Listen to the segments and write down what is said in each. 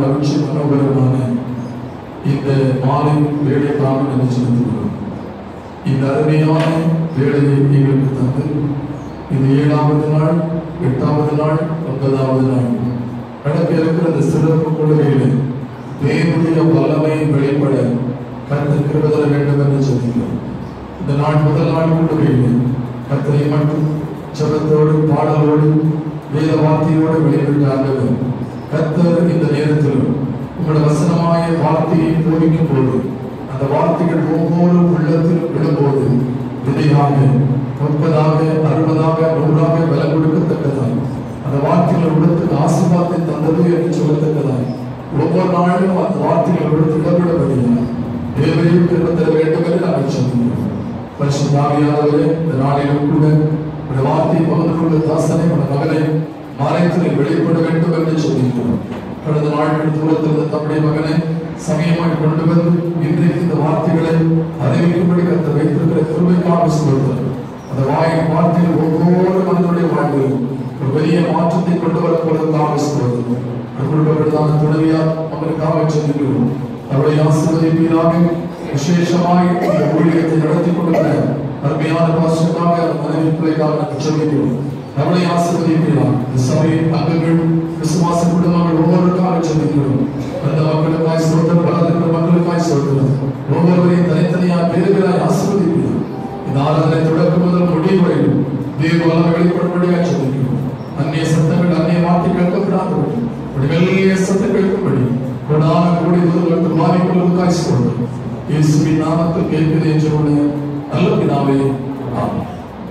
மகிழ்ச்சி மனோகரமான இந்த மாலை வேலைக்காக நன்றி செலுத்துகிறோம் இந்த அருமையான வேலையை எங்களுக்கு தந்து இந்த ஏழாவது நாள் எட்டாவது நாள் ஒன்பதாவது நாள் நடக்க இருக்கிற இந்த சிறப்பு கொள்கையில் தேவனுடைய வல்லமை வெளிப்பட கருத்து கிருபதர வேண்டும் என்று சொல்கிறோம் இந்த நாள் முதல் நாள் கொள்கையில் கர்த்தரை மட்டும் ஜபத்தோடு பாடலோடு வேத வார்த்தையோடு வெளிப்பட்டார்கள் கர்த்தர் இந்த நேரத்தில் உங்களோட வசனமாய வார்த்தையை போதிக்கும் போது அந்த வார்த்தைகள் ஒவ்வொரு உள்ளத்தில் விழும்போது விதையாக முப்பதாக அறுபதாக நூறாக விலை கொடுக்கத்தக்கதாய் அந்த வார்த்தைகள் உள்ளத்துக்கு ஆசீர்வாதத்தை தந்தது என்று சொல்லத்தக்கதாய் ஒவ்வொரு நாளிலும் அந்த வார்த்தைகள் உள்ளத்து இடப்படப்படுகிறார் தேவையும் திரும்ப வேண்டும் என்று நாங்கள் சொல்கிறோம் பரிசுத்தாவியானவரே இந்த நாளிலும் கூட இந்த வார்த்தையை பகிர்ந்து கொள்ள தாசனை உன் மகனை மறைத்து வெளிப்பட வேண்டும் என்று சொல்கிறோம் கடந்த நாட்கள் தூரத்தில் இருந்த தம்முடைய மகனை சமயமாய் கொண்டு வந்து இன்றைக்கு இந்த வார்த்தைகளை அறிவிக்கும்படி கத்த வைத்திருக்கிற கிருபைக்காக சொல்கிறார் அந்த வாயின் வார்த்தையில் ஒவ்வொரு மனிதனுடைய வாழ்விலும் ஒரு பெரிய மாற்றத்தை கொண்டு வர போவதற்காக சொல்கிறது கொடுக்கப்பட்டதான துணைவியார் அவருக்காக சொல்லுகிறோம் அவருடைய ஆசீர்வதிப்பீராக விசேஷமாய் இந்த ஊழியத்தை நடத்தி கொடுக்கிற அருமையான பாசமாக மனைவி பிள்ளைக்காக நாங்கள் சொல்லுகிறோம் அவளை ஆசீர்வதிப்பீராக இந்த சபை அங்கங்கள் விசுவாச குடும்பங்கள் ஒவ்வொருக்காக சொல்லுகிறோம் அந்த மக்களுக்காய் சொல்றது வளர்க்கிற மக்களுக்காய் சொல்றது ஒவ்வொருவரையும் தனித்தனியாக பேருகளாய் ஆசீர்வதிப்பீராக இந்த ஆராதனை தொடக்கம் முதல் முடிவு வரையும் தேவ வளம் வெளிப்படும்படியாக சொல்லுகிறோம் அந்நிய சத்தங்கள் அந்நிய வார்த்தை கேட்கப்படாதபடி ஒரு மெல்லிய சத்தம் கேட்கும்படி கொடான கூடி முதல்களுக்கு மாறிக்கொள்வதற்காய் சொல்றோம் இயேசுவின் நாமத்தில் கேட்கிறது என்று நல்ல பிதாவே ஆமென்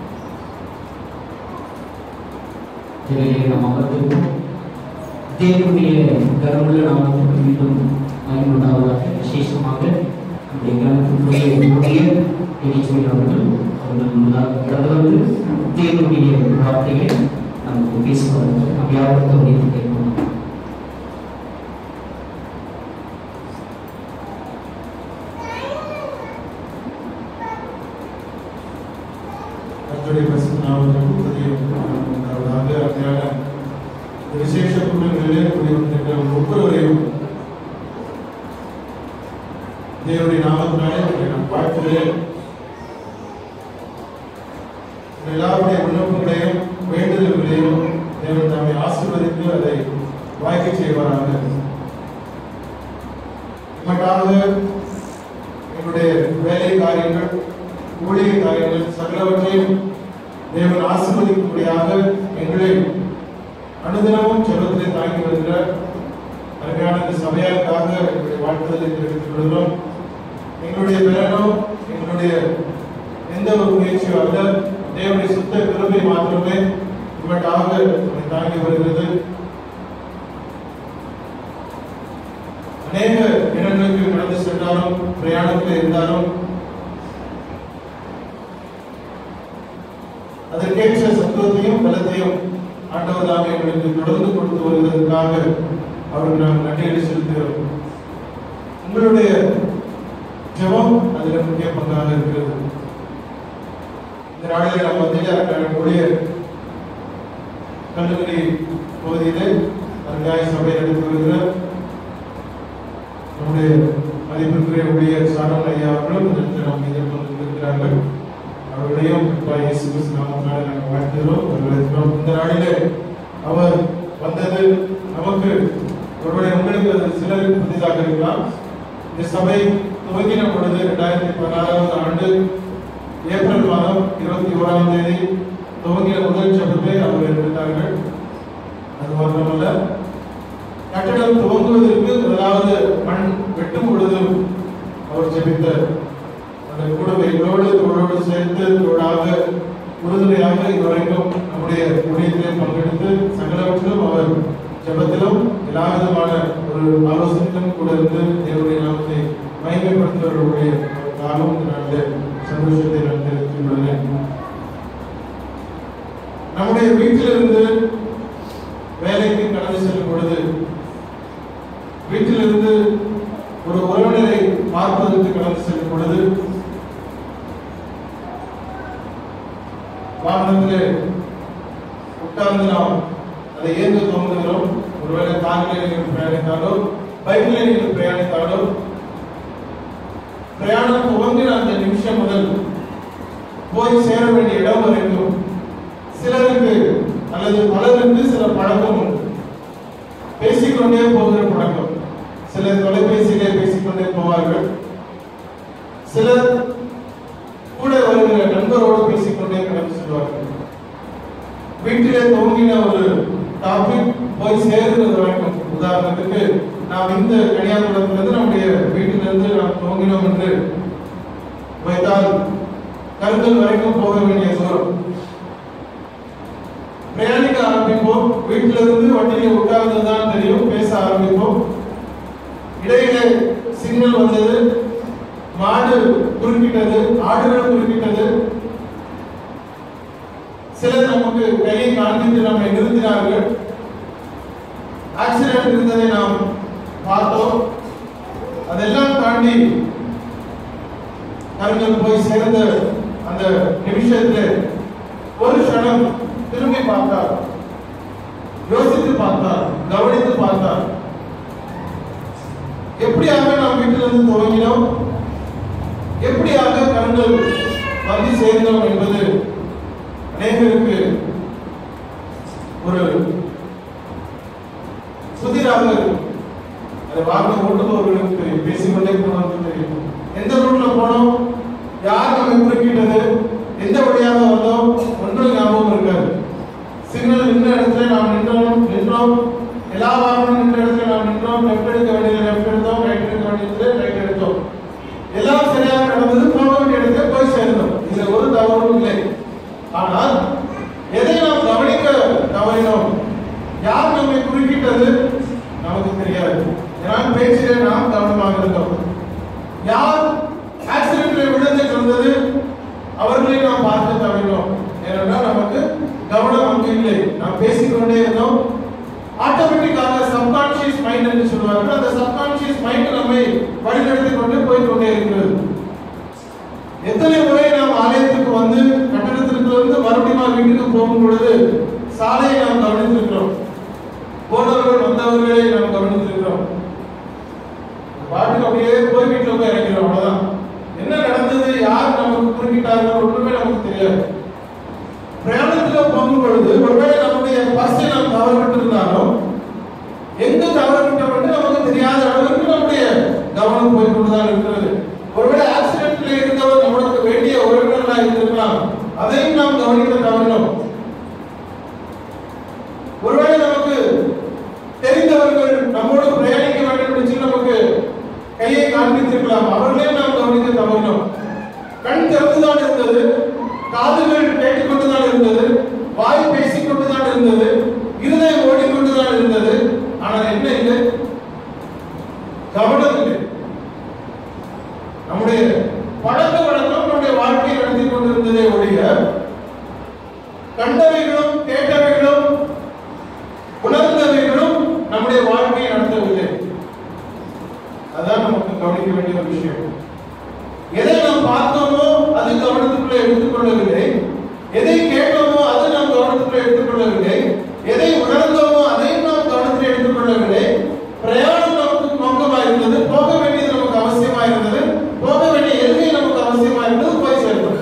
திரையை நாம் அமர்ந்திருக்கிறோம் தேவனுடைய கருமுள்ள நாமத்துக்கு மீண்டும் மகிமுண்டாவதாக விசேஷமாக நம்முடைய கருத்துடைய எரிச்சல் அவர்கள் அவர்கள் முன்னால் கடந்து வந்து தேவனுடைய வார்த்தையை நமக்கு பேசுவார்கள் நாம் யாரும் கவனித்து கேட்கணும் கர்த்தருடைய பரிசுத்த நாமத்திற்கு புதிய உண்டாவதாக அருமையான இந்த விசேஷ கூட்டங்களிலே கூடி வந்திருக்கிற ஒவ்வொருவரையும் தேவனுடைய நாமத்தினாலே உங்களை நான் வாழ்த்துகிறேன் உங்கள் எல்லாருடைய விண்ணப்பங்களையும் வேண்டுதல்களையும் தேவன் தாமே ஆசீர்வதித்து அதை வாய்க்க செய்வாராக நமக்காக எங்களுடைய வேலை காரியங்கள் ஊழிய காரியங்கள் சகலவற்றையும் தேவன் ஆசீர்வதிக்கும்படியாக எங்களை அனுதினமும் செல்வத்திலே தாங்கி வருகிற அருமையான இந்த சபையாருக்காக எங்களுடைய வாழ்த்துதலை தெரிவித்துக் கொள்கிறோம் எங்களுடைய பலனோ எங்களுடைய எந்த ஒரு முயற்சியோ அல்ல தேவனுடைய சுத்த கிருபை மாத்திரமே இவற்றாக நம்மை தாங்கி வருகிறது அநேக இடங்களுக்கு கடந்து சென்றாலும் பிரயாணத்தில் இருந்தாலும் அதற்கேற்ற சத்துவத்தையும் பலத்தையும் ஆண்டவர் தாமே எங்களுக்கு தொடர்ந்து கொடுத்து வருவதற்காக அவருக்கு நாம் நன்றியை செலுத்துகிறோம் உங்களுடைய ஜெபம் அதில் முக்கிய பங்காக இருக்கிறது இந்த நாளில் நம்ம வந்து ஊழியர் கல்லூரி பகுதியிலே அருகாய சபை நடத்தி வருகிற நம்முடைய மதிப்பிற்குரிய ஊழியர் சாரண ஐயா அவர்களும் இதற்கு நாம் எதிர்கொண்டிருக்கிறார்கள் அவர்களையும் கர்த்தராகிய இயேசு கிறிஸ்து நாமத்தினாலே நாங்கள் வாழ்த்துகிறோம் வரவேற்கிறோம் இந்த நாளிலே அவர் வந்தது நமக்கு ஒருவேளை உங்களுக்கு அது சிலருக்கு புதிதாக இருக்கலாம் இந்த சபை துவங்கின பொழுது இரண்டாயிரத்தி பதினாறாவது ஆண்டு ஏப்ரல் மாதம் இருபத்தி ஓராம் தேதி துவங்கின முதல் ஜபத்தை அவர் எடுத்தார்கள் அது மட்டுமல்ல கட்டடம் துவங்குவதற்கு முதலாவது மண் வெட்டும் பொழுதும் அவர் ஜெபித்த அந்த கூடவை எங்களோடு தோளோடு சேர்த்து தோளாக உறுதுணையாக இதுவரைக்கும் நம்முடைய ஊழியத்திலே பங்கெடுத்து சகலவற்றிலும் அவர் ஜெபத்திலும் எல்லா விதமான ஒரு ஆலோசனையிலும் கூட இருந்து தேவனுடைய நாமத்தை மகிமைப்படுத்துவர்களுடைய காலம் இந்த நாளில் சந்தோஷத்தை நான் தெரிவித்துக் கொள்கிறேன் நம்முடைய வீட்டிலிருந்து வேலைக்கு கடந்து செல்லும் பொழுது வீட்டிலிருந்து ஒரு உறவினரை பார்ப்பதற்கு கடந்து செல்லும் பொழுது வாகனத்திலே உட்கார்ந்து நாம் அதை ஏற்க தோன்றுகிறோம் ஒருவேளை காரில் நீங்கள் பிரயாணித்தாலோ பைக்கில் நீங்கள் பிரயாணித்தாலோ பிரயாணம் துவங்கின அந்த நிமிஷம் முதல் போய் சேர வேண்டிய இடம் வரைக்கும் சிலருக்கு அல்லது பலருக்கு சில பழக்கம் உண்டு பேசிக்கொண்டே போகிற பழக்கம் சிலர் தொலைபேசியிலே பேசிக்கொண்டே போவார்கள் சிலர் கூட வருகிற நண்பரோடு பேசிக்கொண்டே கடந்து செல்வார்கள் வீட்டிலே துவங்கின ஒரு டாபிக் போய் சேருகிறது வரைக்கும் உதாரணத்துக்கு நாம் இந்த கன்னியாகுமரத்திலிருந்து நம்முடைய வீட்டிலிருந்து நாம் துவங்கினோம் என்று வைத்தால் கருங்கல் வரைக்கும் போக வேண்டிய தூரம் பிரயாணிக்க ஆரம்பிப்போம் வீட்டில இருந்து வண்டியில உட்கார்ந்து தான் தெரியும் பேச ஆரம்பிப்போம் இடையில சிக்னல் வந்தது மாடு குறுக்கிட்டது ஆடுகள் குறுக்கிட்டது சிலர் நமக்கு கையை காண்பித்து நம்மை நிறுத்தினார்கள் ஆக்சிடென்ட் இருந்ததை நாம் பார்த்தோம் அதெல்லாம் தாண்டி கருங்கல் போய் சேர்ந்த அந்த நிமிஷத்தில் ஒரு க்ஷணம் திரும்பி பார்த்தார் யோசித்து பார்த்தார் கவனித்து பார்த்தார் எப்படியாக நாம் வீட்டிலிருந்து துவங்கினோம் எப்படியாக கருங்கல் வந்து சேர்ந்தோம் என்பது அநேகருக்கு ஒரு புதிராக இருக்கும் அதை வாகனம் ஓட்டுபவர்களுக்கு தெரியும் பேசிக்கொண்டே போனவர்களுக்கு தெரியும் எந்த ரூட்ல போனோம் யார் நம்மை குறுக்கிட்டது எந்த வழியாக வந்தோம் ஒன்றும் ஞாபகம் இருக்காது சிக்னல் நின்ற இடத்துல நாம் நின்றோம் நின்றோம் எல்லா வாகனம் நின்ற இடத்துல நாம் நின்றோம் லெஃப்ட் எடுக்க வேண்டியது லெஃப்ட் எடுத்தோம் ரைட் எடுக்க வேண்டியது ரைட் எடுத்தோம் எல்லாம் சரியாக நடந்தது போக வேண்டிய இடத்துல போய் சேர்ந்தோம் இதுல ஒரு தவறும் இல்லை ஆனால் எதை நாம் கவனிக்க தவறினோம் யார் நம்மை குறுக்கிட்டது நமக்கு தெரியாது ஏன்னா பேச்சிலே நாம் கவனமாக இருந்தோம் யார் ஆக்சிடென்ட்ல விழுந்து கிடந்தது அவர்களை நாம் பார்க்க தவறினோம் ஏனென்றால் நமக்கு கவனம் அங்கு இல்லை நாம் பேசிக்கொண்டே இருந்தோம் ஆட்டோமேட்டிக்காக சப்கான்சியஸ் மைண்ட் என்று சொல்வார்கள் அந்த சப்கான்சியஸ் மைண்ட் நம்மை வழிநடத்தி கொண்டு போய் கொண்டே இருக்கிறது எத்தனை முறை நாம் ஆலயத்துக்கு வந்து கட்டணத்திற்கு வந்து மறுபடியும் வீட்டுக்கு போகும் பொழுது சாலையை நாம் கவனித்திருக்கிறோம் போனவர்கள் வந்தவர்களை நாம் கவனித்திருக்கிறோம் பாட்டுக்கு அப்படியே போய் வீட்டுல போய் இறங்கிறோம் அவ்வளவுதான் என்ன நடந்தது யார் நமக்கு குறுக்கிட்டார்கள் ஒன்றுமே நமக்கு தெரியாது பிரயாணத்துல போகும் பொழுது ஒருவேளை நம்முடைய பஸ்ஸை நாம் தவறு விட்டிருந்தாலும் எங்க தவறு விட்டோம் என்று நமக்கு தெரியாத அளவுக்கு நம்முடைய கவனம் போய் கொண்டுதான் இருக்கிறது ஒருவேளை ஆக்சிடென்ட்ல இருந்தவர் நம்மளுக்கு வேண்டிய உறவினர்களா இருந்திருக்கலாம் அதையும் நாம் கவனிக்க தவறினோம் ஒருவேளை நமக்கு தெரிந்தவர்கள் நம்மோடு பிரயாணிக்க வேண்டும் என்று சொல்லி நமக்கு கையை காண்பித்திருக்கலாம் அவர்களையும் நாம் கவனிக்க தவறினோம் கண் திறந்துதான் இருந்தது காதுகள் கேட்டுக்கொண்டுதான் இருந்தது வாய் பேசிக்கொண்டுதான் இருந்தது இருதயம் ஓடிக்கொண்டுதான் இருந்தது ஆனால் என்ன இல்லை கவனம் இல்லை நம்முடைய பழக்க வழக்கம் நம்முடைய வாழ்க்கையை நடத்தி கொண்டிருந்ததே ஒழிய கண்டவைகளும் கேட்டவைகளும் உணர்ந்தவைகளும் நம்முடைய வாழ்க்கையை நடத்தவில்லை அதான் நமக்கு கவனிக்க வேண்டிய ஒரு விஷயம் எதை நாம் பார்த்தோமோ அது கவனத்துக்குள்ள எடுத்துக்கொள்ளவில்லை எதை கேட்டோமோ அது நாம் கவனத்துக்குள்ள எடுத்துக்கொள்ளவில்லை எதை உணர்ந்தோமோ அதையும் நாம் கவனத்தில் எடுத்துக்கொள்ளவில்லை பிரயாணம் நமக்கு நோக்கமா இருந்தது போக வேண்டியது நமக்கு அவசியமா இருந்தது போக வேண்டிய எல்கை நமக்கு அவசியமா இருந்தது போய் சேர்ந்தோம்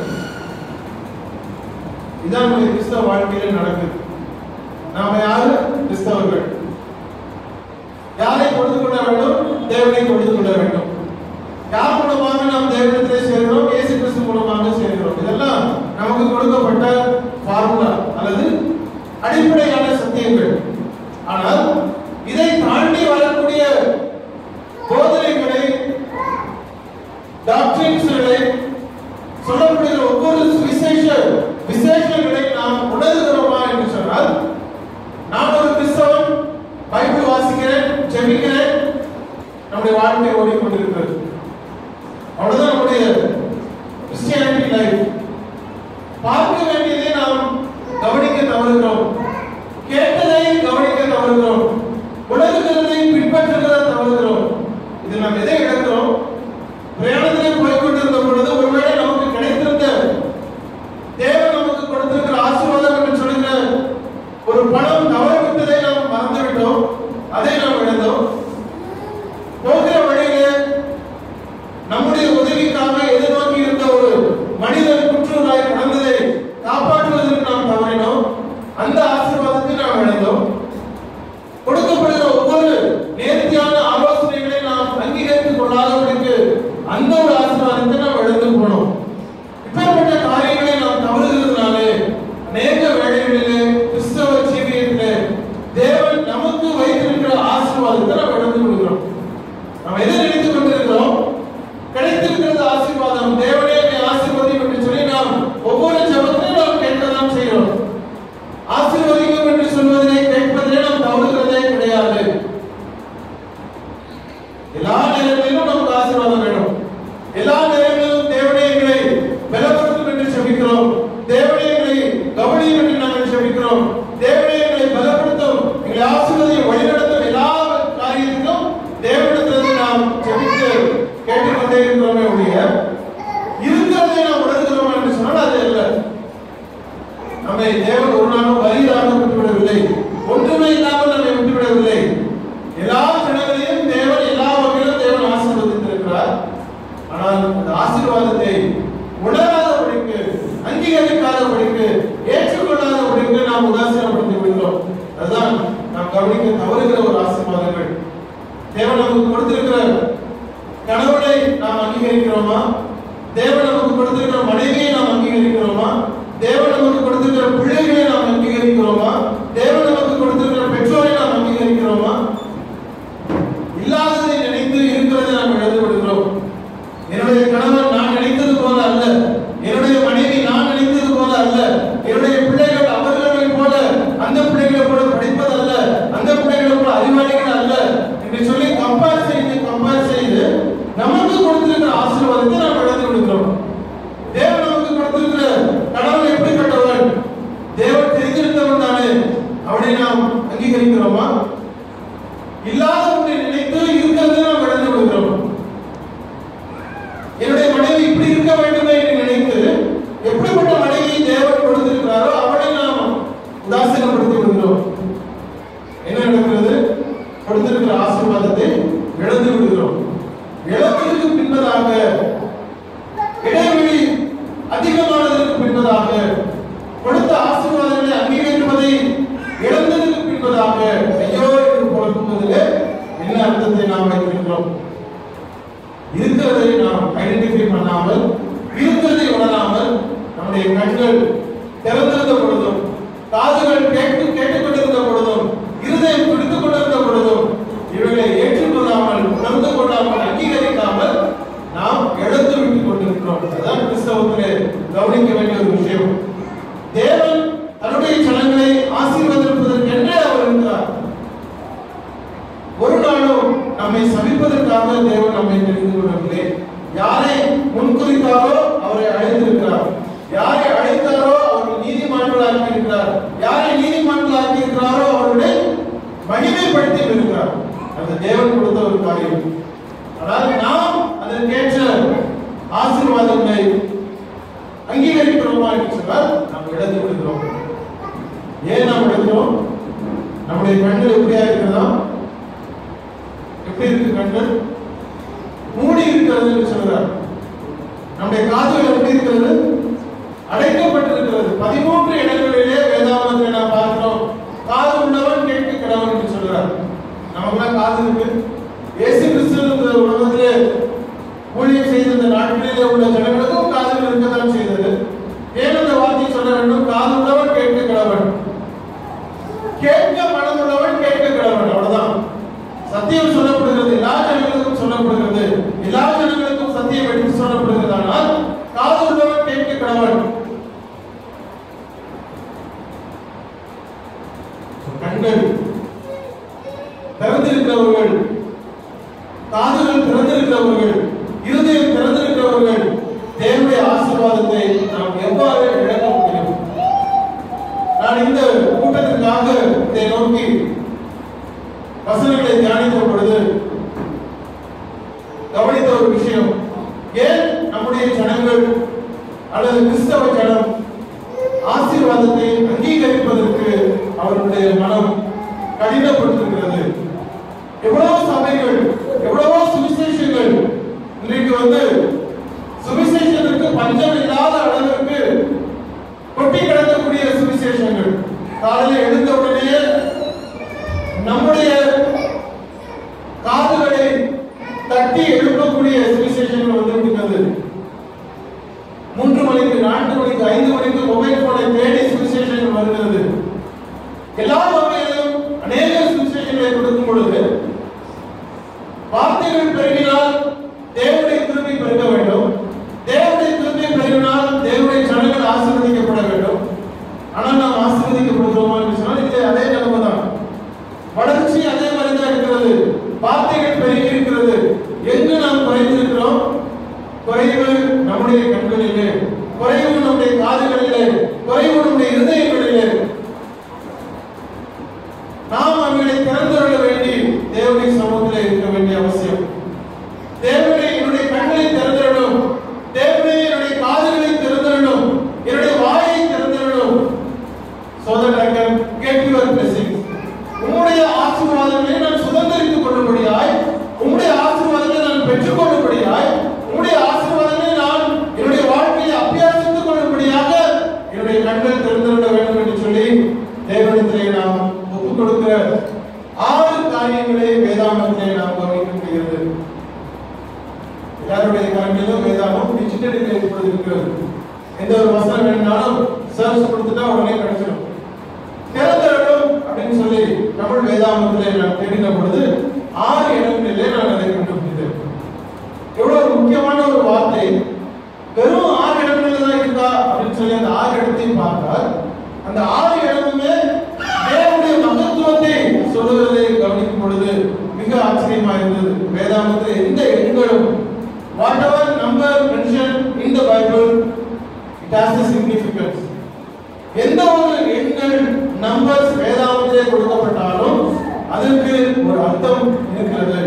இதான் நம்முடைய கிறிஸ்தவ வாழ்க்கையில நடக்குது நாம யாரு கிறிஸ்தவர்கள் யாரை பொழுது கொள்ள வேண்டும் தேவனை பொழுது கொள்ள வேண்டும் யார் மூலமாக நாம் தேவனத்திலே சேர்கிறோம் இயேசு கிறிஸ்து மூலமாக சேர்கிறோம் இதெல்லாம் நமக்கு கொடுக்கப்பட்ட ஃபார்முலா அல்லது அடிப்படையான சத்தியங்கள் ஆனால் இதை தாண்டி வரக்கூடிய போதனைகளை டாக்டரின்ஸ்களை சொல்லப்படுகிற ஒவ்வொரு விசேஷ விசேஷங்களை நாம் உணர்கிறோமா என்று சொன்னால் நான் ஒரு கிறிஸ்தவன் பைபிள் வாசிக்கிறேன் ஜெபிக்கிறேன் நம்முடைய வாழ்க்கை ஓடிக்கொண்டிருக்கிறது அவ்வளவுதான் நம்முடைய கிறிஸ்டியானிட்டி லைஃப் பார்க்க வேண்டியதை நாம் கவனிக்க தவறுகிறோம் கேட்டதை கவனிக்க தவறுகிறோம் உணர்கிறதை பின்பற்றுகிறத தவறுகிறோம் இது நாம் எதை இழக்கிறோம் பிரயாணத்திலே போய் கொண்டிருந்த பொழுது ஒருவேளை நமக்கு கிடைத்திருந்த தேவன் நமக்கு கொடுத்திருக்கிற ஆசீர்வாதம் என்று சொல்லுகிற ஒரு பணம் தவறு விட்டதை நாம் மறந்துவிட்டோம் அந்த ஒரு ஆசீர்வாதத்தை நாம் இழந்து போனோம் இப்பேற்பட்ட காரியங்களை நாம் தவறுகிறதுனாலே அநேக வேளைகளிலே கிறிஸ்தவ ஜீவியத்திலே தேவன் நமக்கு வைத்திருக்கிற ஆசீர்வாதத்தை நாம் இழந்து விடுகிறோம் நாம் எதை நினைத்துக் கொண்டிருக்கிறோம் கிடைத்திருக்கிறது ஆசீர்வாதம் தேவனே என்னை ஆசீர்வதியும் என்று சொல்லி நாம் ஒவ்வொரு ஜபத்திலும் நாம் கேட்கதான் செய்கிறோம் ஆசீர்வதிக்கும் என்று சொல்வதிலே கேட்பதிலே நாம் தவறுகிறதே கிடையாது எல்லா நேரங்களிலும் நமக்கு ஆசீர்வாதம் வேணும் எல்லா நேரங்களிலும் தேவனே எங்களை பலப்படுத்தும் என்று செபிக்கிறோம் தேவனே எங்களை கவனியும் என்று நாங்கள் செபிக்கிறோம் தேவனே எங்களை பலப்படுத்தும் எங்களை ஆசீர்வதியும் வழிநடத்தும் எல்லா காரியத்திலும் தேவனிடத்திலிருந்து நாம் செபித்து கேட்டுக்கொண்டே இருக்கிறோமே ஒழிய இருக்கிறதை நாம் உணர்கிறோம் என்று சொன்னால் அது அல்ல நம்மை தேவன் ஒரு நாளும் வலியாக விட்டுவிடவில்லை ஒன்றுமே இல்லாமல் நம்மை விட்டுவிடவில்லை எல்லா ஜனங்களையும் தேவன் எல்லா வகையிலும் தேவன் ஆசீர்வதித்திருக்கிறார் ஆனால் அந்த ஆசீர்வாதத்தை உணராதபடிக்கு அங்கீகரிக்காதபடிக்கு ஏற்றுக்கொள்ளாதபடிக்கு நாம் உதாசீனப்படுத்தி விடுகிறோம் அதுதான் நாம் கவனிக்க தவறுகிற ஒரு ஆசீர்வாதங்கள் தேவன் நமக்கு கொடுத்திருக்கிற கணவனை நாம் அங்கீகரிக்கிறோமா தேவன் நமக்கு கொடுத்திருக்கிற மனைவியை நாம் அங்கீகரிக்கிறோமா தேவன் நமக்கு கொடுத்திருக்கிற பிள்ளைகளை நாம் அங்கீகரிக்கிறோமா தேவன் நமக்கு கொடுத்திருக்கிற பெற்றோரை நாம் அங்கீகரிக்கிறோமா இல்லாததை நினைத்து இருக்கிறதை நாம் இழந்து விடுகிறோம் என்னுடைய கணவன் நான் நினைத்தது போல அல்ல என்னுடைய மனைவி நான் நினைத்தது போல அல்ல என்னுடைய பிள்ளைகள் அவர்களை போல அந்த பிள்ளைகளை போல படிப்பதல்ல அந்த பிள்ளைகளை போல அறிவாளிகள் அல்ல என்று சொல்லி கம்பேர் செய்து கம்பேர் செய்து நமக்கு கொடுத்திருக்கிற ஆசீர்வாதத்தை நாம் இழந்து விடுகிறோம் தேவன் நமக்கு கொடுத்திருக்கிற கடவுள் எப்படிப்பட்டவன் தேவன் தெரிந்திருந்தவன் தானே அவனை நாம் அங்கீகரிக்கிறோமா இல்லாத ஒன்றை நினைத்து இருக்கிறதை நாம் இழந்து விடுகிறோம் என்னுடைய மனைவி இப்படி இருக்க வேண்டுமே என்று நினைத்து எப்படிப்பட்ட மனைவியை தேவன் கொடுத்திருக்கிறாரோ அவளை நாம் உதாசீனப்படுத்தி விடுகிறோம் என்ன நடக்கிறது கொடுத்திருக்கிற ஆசீர்வாதத்தை இழந்து விடுகிறோம் இழந்ததற்கு பின்பதாக இடைவெளி அதிகமானதற்கு பின்பதாக கொடுத்த ஆசீர்வாதங்களை அங்கீகரிப்பதை இழந்ததற்கு பின்பதாக ஐயோ என்று புலம்புவதில் என்ன அர்த்தத்தை நாம் வைத்திருக்கிறோம் இருக்கிறதை நாம் ஐடென்டிஃபை பண்ணாமல் இருக்கிறதை உணராமல் நம்முடைய கண்கள் திறந்திருந்த பொழுதும் காதுகள் கேட்டு கேட்டுக்கொண்டிருந்த பொழுதும் இருதயம் பிடித்துக் கொண்டிருந்த பொழுதும் இவைகளை ஏற்றுக்கொள்ளாமல் உணர்ந்து கொள்ளாமல் அங்கீகரிக்காமல் நாம் இழந்து விட்டுக் கொண்டிருக்கிறோம் அதுதான் கிறிஸ்தவத்திலே கவனிக்க வேண்டிய ஒரு விஷயம் தேவன் தன்னுடைய ஜனங்களை ஆசீர்வதிப்பதற்கென்றே அவர் இருக்கிறார் ஒரு நாளும் நம்மை சபிப்பதற்காக தேவன் நம்மை தெரிந்து கொள்ளவில்லை யாரை முன்குறித்தாரோ அவரை அழைத்திருக்கிறார் யாரை அழைத்தாரோ அவரை நீதிமான்களாக்கி இருக்கிறார் யாரை நீதிமான்களாக்கி இருக்கிறாரோ அவர்களை மகிமைப்படுத்தி இருக்கிறார் அந்த தேவன் கொடுத்த ஒரு காரியம் ஆனால் நாம் அதற்கேற்ற ஆசீர்வாதங்களை அங்கீகரிக்கிறோமா என்று சொன்னால் நாம் இழந்து விடுகிறோம் ஏன் நாம் இழக்கிறோம் நம்முடைய கண்கள் எப்படியா இருக்கிறதா எப்படி இருக்கு கண்கள் மூடி இருக்கிறது என்று சொல்கிறார் நம்முடைய காதுகள் எப்படி இருக்கிறது அடைக்கப்பட்டிருக்கிறது பதிமூன்று இடங்களிலே வேதாந்தத்தை நாம் பார்க்கிறோம் காது உள்ளவன் கேட்க கிடவன் என்று சொல்கிறார் நமக்கெல்லாம் காது இருக்கு இயேசு கிறிஸ்து இந்த உலகத்திலே ஊழியம் செய்த இந்த நாட்களிலே உள்ள ஜனங்களுக்கும் காதுகள் இருக்கத்தான் செய்தது ஏன் அந்த வார்த்தையை சொல்ல வேண்டும் காது உள்ளவன் கேட்க கிடவன் கேட்க மனமுள்ளவன் கேட்க கிடவன் அவ்வளவுதான் சத்தியம் சொல்லப்படுகிறது எல்லா ஜனங்களுக்கும் சொல்லப்படுகிறது எல்லா ஜனங்களுக்கும் சத்தியம் எடுத்து சொல்லப்படுகிறது ஆனால் காது உள்ளவன் கேட்க கிடவன் கண்கள் திறந்திருக்கிறவர்கள் காதுகள் திறந்திருக்கிறவர்கள் இருதயம் திறந்திருக்கிறவர்கள் தேவனுடைய ஆசீர்வாதத்தை நாம் எவ்வாறு இழக்க முடியும் நான் இந்த கூட்டத்திற்காக இதை நோக்கி வசனங்களை தியானித்த பொழுது கவனித்த ஒரு விஷயம் ஏன் நம்முடைய ஜனங்கள் அல்லது கிறிஸ்தவ ஜனம் ஆசீர்வாதத்தை அங்கீகரிப்பதற்கு அவர்களுடைய மனம் கடினப்பட்டிருக்கிறது எவ்வளவோ சபைகள் எவ்வளவோ சுவிசேஷங்கள் இன்றைக்கு வந்து சுவிசேஷத்திற்கு பஞ்சம் இல்லாத அளவிற்கு கொட்டி கிடக்கக்கூடிய சுவிசேஷங்கள் காலையில் எழுந்த உடனே நம்முடைய காதுகளை தட்டி எழுப்பக்கூடிய சுவிசேஷ சுவிசேஷங்கள் வந்து விட்டது மூன்று மணிக்கு நான்கு மணிக்கு ஐந்து மணிக்கு மொபைல் போனை தேடி சுவிசேஷங்கள் வருகிறது எல்லா வகையிலும் அநேக சுவிசேஷங்களை கொடுக்கும் பொழுது வார்த்தைகள் பெருகினால் தேவனுடைய கிருபை பெருக வேண்டும் தேவனுடைய கிருபை பெருகினால் தேவனுடைய ஜனங்கள் ஆசீர்வதிக்கப்பட வேண்டும் ஆனால் நாம் ஆசீர்வதிக்கப்படுகிறோமா என்று சொன்னால் இல்லை அதே நிலைமை தான் வளர்ச்சி அதே மாதிரி தான் இருக்கிறது வார்த்தைகள் பெருகி இருக்கிறது எங்கு நாம் குறைந்திருக்கிறோம் குறைவு நம்முடைய கண்களிலே குறைவு நம்முடைய காதுகளிலே குறைவு நம்முடைய இருதயங்களிலே நாம் அவைகளை திறந்துவிட வேண்டி தேவனுடைய சமூகத்தில் இருக்க வேண்டிய அவசியம் தேவனை என்னுடைய கண்களை திறந்துவிடும் தேவனை என்னுடைய காதுகளை திறந்துவிடும் என்னுடைய வாயை திறந்துவிடும் so that I can get your blessings. உம்முடைய ஆசீர்வாதங்களை நான் சுதந்திரித்துக் கொள்ளும்படியாய் உம்முடைய ஆசீர்வாதங்களை நான் பெற்றுக் கொள்ளும்படியாய் உம்முடைய ஆசீர்வாதங்களை நான் என்னுடைய வாழ்க்கையை அபியாசித்துக் கொள்ளும்படியாக என்னுடைய கண்கள் திறந்துவிட வேண்டும் என்று சொல்லி தேவனிடத்திலே நாம் ஒப்புக் கொடுக்கிற ஆறு காரியங்களை வேதாந்தத்திலே நாம் கவனிக்க முடிகிறது எல்லாருடைய கரங்களிலும் வேதாகம் டிஜிட்டலில் இப்பொழுது இருக்கிறது எந்த ஒரு வசனம் வேணும்னாலும் சர்ச் கொடுத்துட்டா உடனே கிடைச்சிடும் திறந்தரிடம் அப்படின்னு சொல்லி தமிழ் வேதாகமத்திலே நான் தேடின பொழுது ஆறு இடங்களிலே நான் அதை கண்டுபிடித்தேன் எவ்வளவு ஒரு முக்கியமான ஒரு வார்த்தை வெறும் ஆறு இடங்களில் தான் இருக்கா அப்படின்னு சொல்லி அந்த ஆறு இடத்தையும் பார்த்தால் அந்த ஆறு இடமுமே தேவனுடைய மகத்துவத்தை சொல்லுவதை கவனிக்கும் பொழுது மிக ஆச்சரியமா இருந்தது வேதாகமத்தில் எந்த எண்களும் whatever number mention in the Bible it has a significance எந்த ஒரு எண்கள் நம்பர்ஸ் வேதாகமத்திலே கொடுக்கப்பட்டாலும் அதற்கு ஒரு அர்த்தம் இருக்கிறது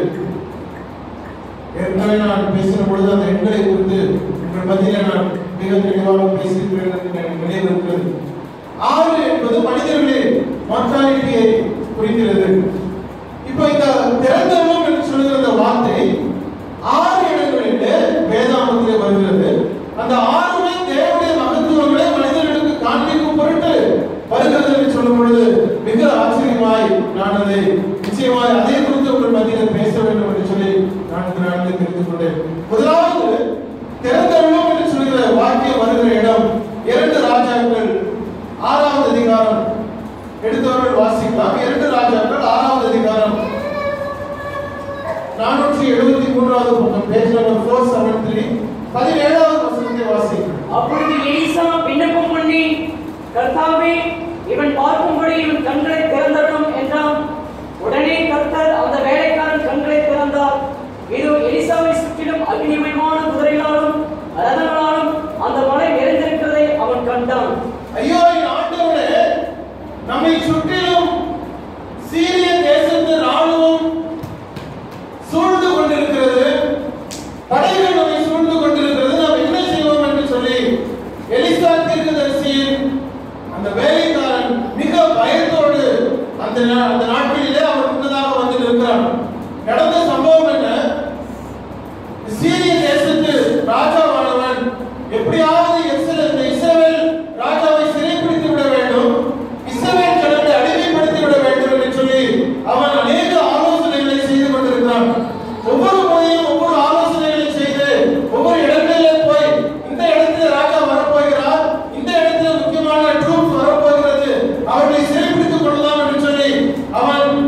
ஏற்கனவே நான் பேசின பொழுது அந்த எண்களை குறித்து உங்கள் மத்தியில நான் மிக தெளிவாக பேசியிருக்கிறேன் என்று எனக்கு நினைவு இருக்கிறது ஆறு என்பது மனிதர்களின் மார்டாலிட்டியை குறிக்கிறது இப்போ இந்த திறந்தவம் என்று சொல்லுகிற இந்த வார்த்தை ஆறு இடங்களிலே வேதாகமத்திலே வருகிறது அந்த ஆறுமே தேவனுடைய மகத்துவங்களை மனிதர்களுக்கு காண்பிக்கும் பொருட்டு வருகிறது என்று சொல்லும் பொழுது மிக ஆச்சரியமாய் நான் அதை நிச்சயமாய் அதை குறித்து உங்கள் மத்தியில் பேச வேண்டும் என்று சொல்லி நான் இந்த நாளில் தெரிந்து கொண்டேன் முதலாவது திறந்தவளம் என்று சொல்கிற வாக்கியம் வருகிற இடம் இரண்டு ராஜாக்கள் ஆறாவது அதிகாரம் எடுத்தவர்கள் வாசிக்கலாம் இரண்டு ராஜாக்கள் ஆறாவது அதிகாரம் நானூற்றி எழுபத்தி மூன்றாவது பக்கம் page number four seven three பதினேழாவது வசனத்தை வாசிக்கிறேன் அப்பொழுது எலிசா விண்ணப்பம் பண்ணி கர்த்தாவே இவன் பார்க்கும்படி இவன் கண்களை திறந்தட்டும் என்றான் உடனே கர்த்தர் அந்த வேலைக்காரன் கண்களை திறந்தார் இதோ எலிசாவை சுற்றிலும் அக்னிமயமான குதிரைகளாலும் ரதங்களாலும் அந்த மலை நிறைந்திருக்கிறதை அவன் கண்டான் ஐயோ என் ஆண்டவரே நம்மை சுற்றிலும் சீரிய தேசத்து ராணுவம் சூழ்ந்து கொண்டிருக்கிறது படைகள் நம்மை சூழ்ந்து கொண்டிருக்கிறது நாம் என்ன செய்வோம் என்று சொல்லி எலிசா தீர்க்கதரிசியின் அந்த வேலைக்காரன் மிக பயத்தோடு அந்த நா- அந்த நாட்களிலே அவர் முன்னதாக வந்து நிற்கிறான் நடந்த சம்பவம் என்ன சீரிய தேசத்து ராஜாவானவன் எப்படியாவது இஸ்ரேல் இந்த இஸ்ரவேல் ராஜாவை சிறைப்பிடித்து விட வேண்டும் இஸ்ரவேல் ஜனங்களை அடிமைப்படுத்தி விட வேண்டும் என்று சொல்லி அவன் அநேக ஆலோசனைகளை செய்து கொண்டிருக்கிறான் ஒவ்வொரு முறையும் ஒவ்வொரு ஆலோசனைகளை செய்து ஒவ்வொரு இடங்களிலே போய் இந்த இடத்துல ராஜா வரப்போகிறார் இந்த இடத்துல முக்கியமான ட்ரூப்ஸ் வரப்போகிறது அவர்களை சிறைப்பிடித்துக் கொள்ளலாம் என்று சொல்லி அவன்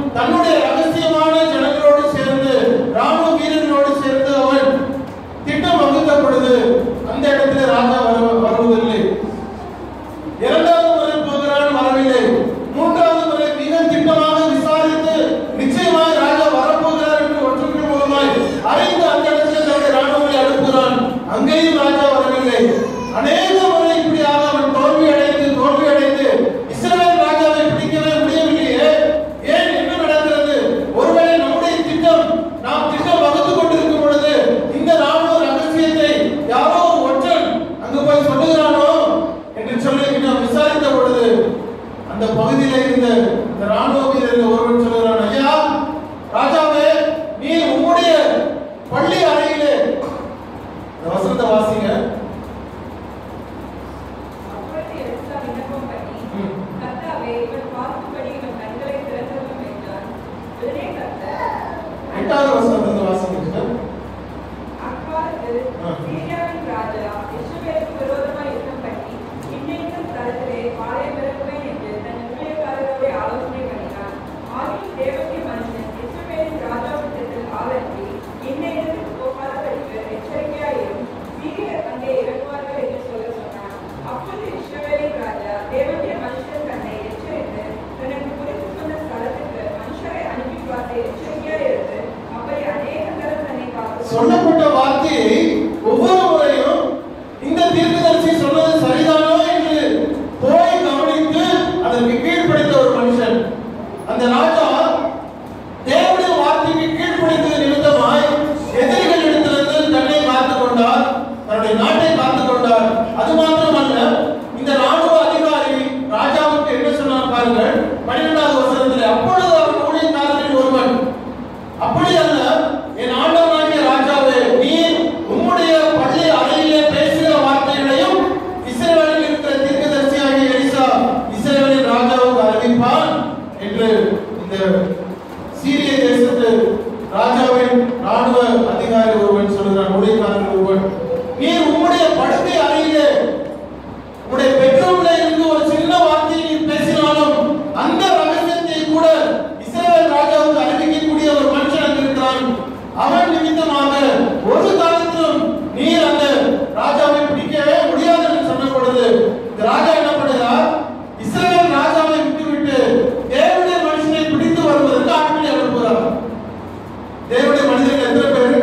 சொல்லப்பட்ட வார்த்தையை ஒவ்வொரு முறையும் இந்த தீர்க்கதரிசி சொன்னது சரிதானோ என்று போய் கவனித்து அதற்கு கீழ்ப்படித்த ஒரு மனுஷன் அந்த ராஜா தேவனுடைய வார்த்தைக்கு கீழ்ப்படித்தது நிமித்தமாய் எதிரிகளிடத்திலிருந்து தன்னை காத்துக் கொண்டார் தன்னுடைய நாட்டை காத்துக் கொண்டார் அது மாத்திரமல்ல இந்த ராணுவ அதிகாரி ராஜாவுக்கு என்ன சொன்னார் பாருங்கள் பன்னிரெண்டாவது வசனத்தில் அப்பொழுது அவர் ஊழியக்காரரில் ஒருவன் அப்படி அல்ல என் ஆண்டவனாகிய ராஜாவே நீர் உம்முடைய பள்ளி அறையிலே பேசுகிற வார்த்தைகளையும் இஸ்ரவேலில் இருக்கிற தீர்க்கதரிசியாகிய எலிசா இஸ்ரவேலின் ராஜாவுக்கு அறிவிப்பான் என்று இந்த சீரிய தேசத்து ராஜாவின் ராணுவ அதிகாரி ஒருவன் சொல்கிறான் ஊழியக்காரன் ஒருவன் நீர் உம்முடைய படுக்கை அறையிலே உடைய பெட்ரூம்ல இருந்து ஒரு சின்ன வார்த்தையை நீர் பேசினாலும் அந்த ரகசியத்தை கூட இஸ்ரவேல் ராஜாவுக்கு அறிவிக்கக்கூடிய ஒரு மனுஷன் அங்கு இருக்கிறான் அவன் நிமித்தமாக ஒரு காலத்திலும் நீர் அந்த ராஜாவை பிடிக்கவே முடியாது என்று சொன்ன பொழுது இந்த ராஜா என்ன பண்ணுகிறார் இஸ்ரவேல் ராஜாவை விட்டுவிட்டு தேவனுடைய மனுஷனை பிடித்து வருவதற்கு ஆட்களை அனுப்புகிறார் தேவனுடைய மனிதர்கள் எத்தனை பேர்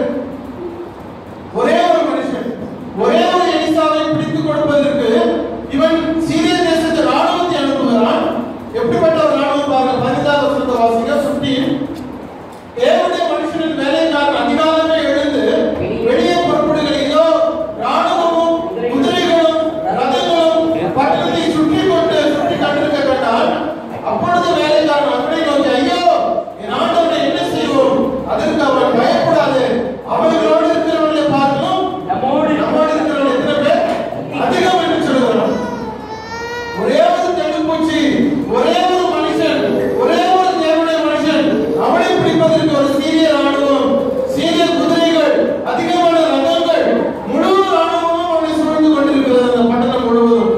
ஒரே ஒரு மனுஷன் ஒரே ஒரு எலிசாவை பிடித்துக் கொடுப்பதற்கு இவன் சீரிய தேசத்து ராணுவத்தை அனுப்புகிறான் எப்படிப்பட்ட ஒரு ராணுவம் பாருங்க பதினாறு வருஷத்தை வாசிங்க சுற்றி தேவனுடைய மனுஷனின் வேலைக்காரன் அதிகாலமே எழுந்து வெளியே புறப்படுகிறீர்களோ ராணுவமும் குதிரைகளும் ரதங்களும் பட்டணத்தை சுற்றி கொண்டு சுற்றி கண்டிருக்க கேட்டால் அப்பொழுது வேலைக்காரன் அப்படி நோக்கி ஐயோ என் ஆண்டவனை என்ன செய்வோம் அதற்கு அவன் பயப்படாது அவர்களோடு இருக்கிறவர்களை பார்க்கணும் நம்மோடு நம்மோடு இருக்கிறவர்கள் எத்தனை பேர் அதிகம் என்று சொல்கிறான் ஒரே ஒரு தெளிப்பூச்சி ஒரே ஒரு மனுஷன் ஒரே ஒரு தேவனுடைய மனுஷன் அவனை பிடிப்பதற்கு ஒரு சீரிய ராணுவம் சீரிய குதிரைகள் அதிகமான ரதங்கள் முழு ராணுவமும் அவனை சூழ்ந்து கொண்டிருக்கிறது அந்த பட்டணம் முழுவதும்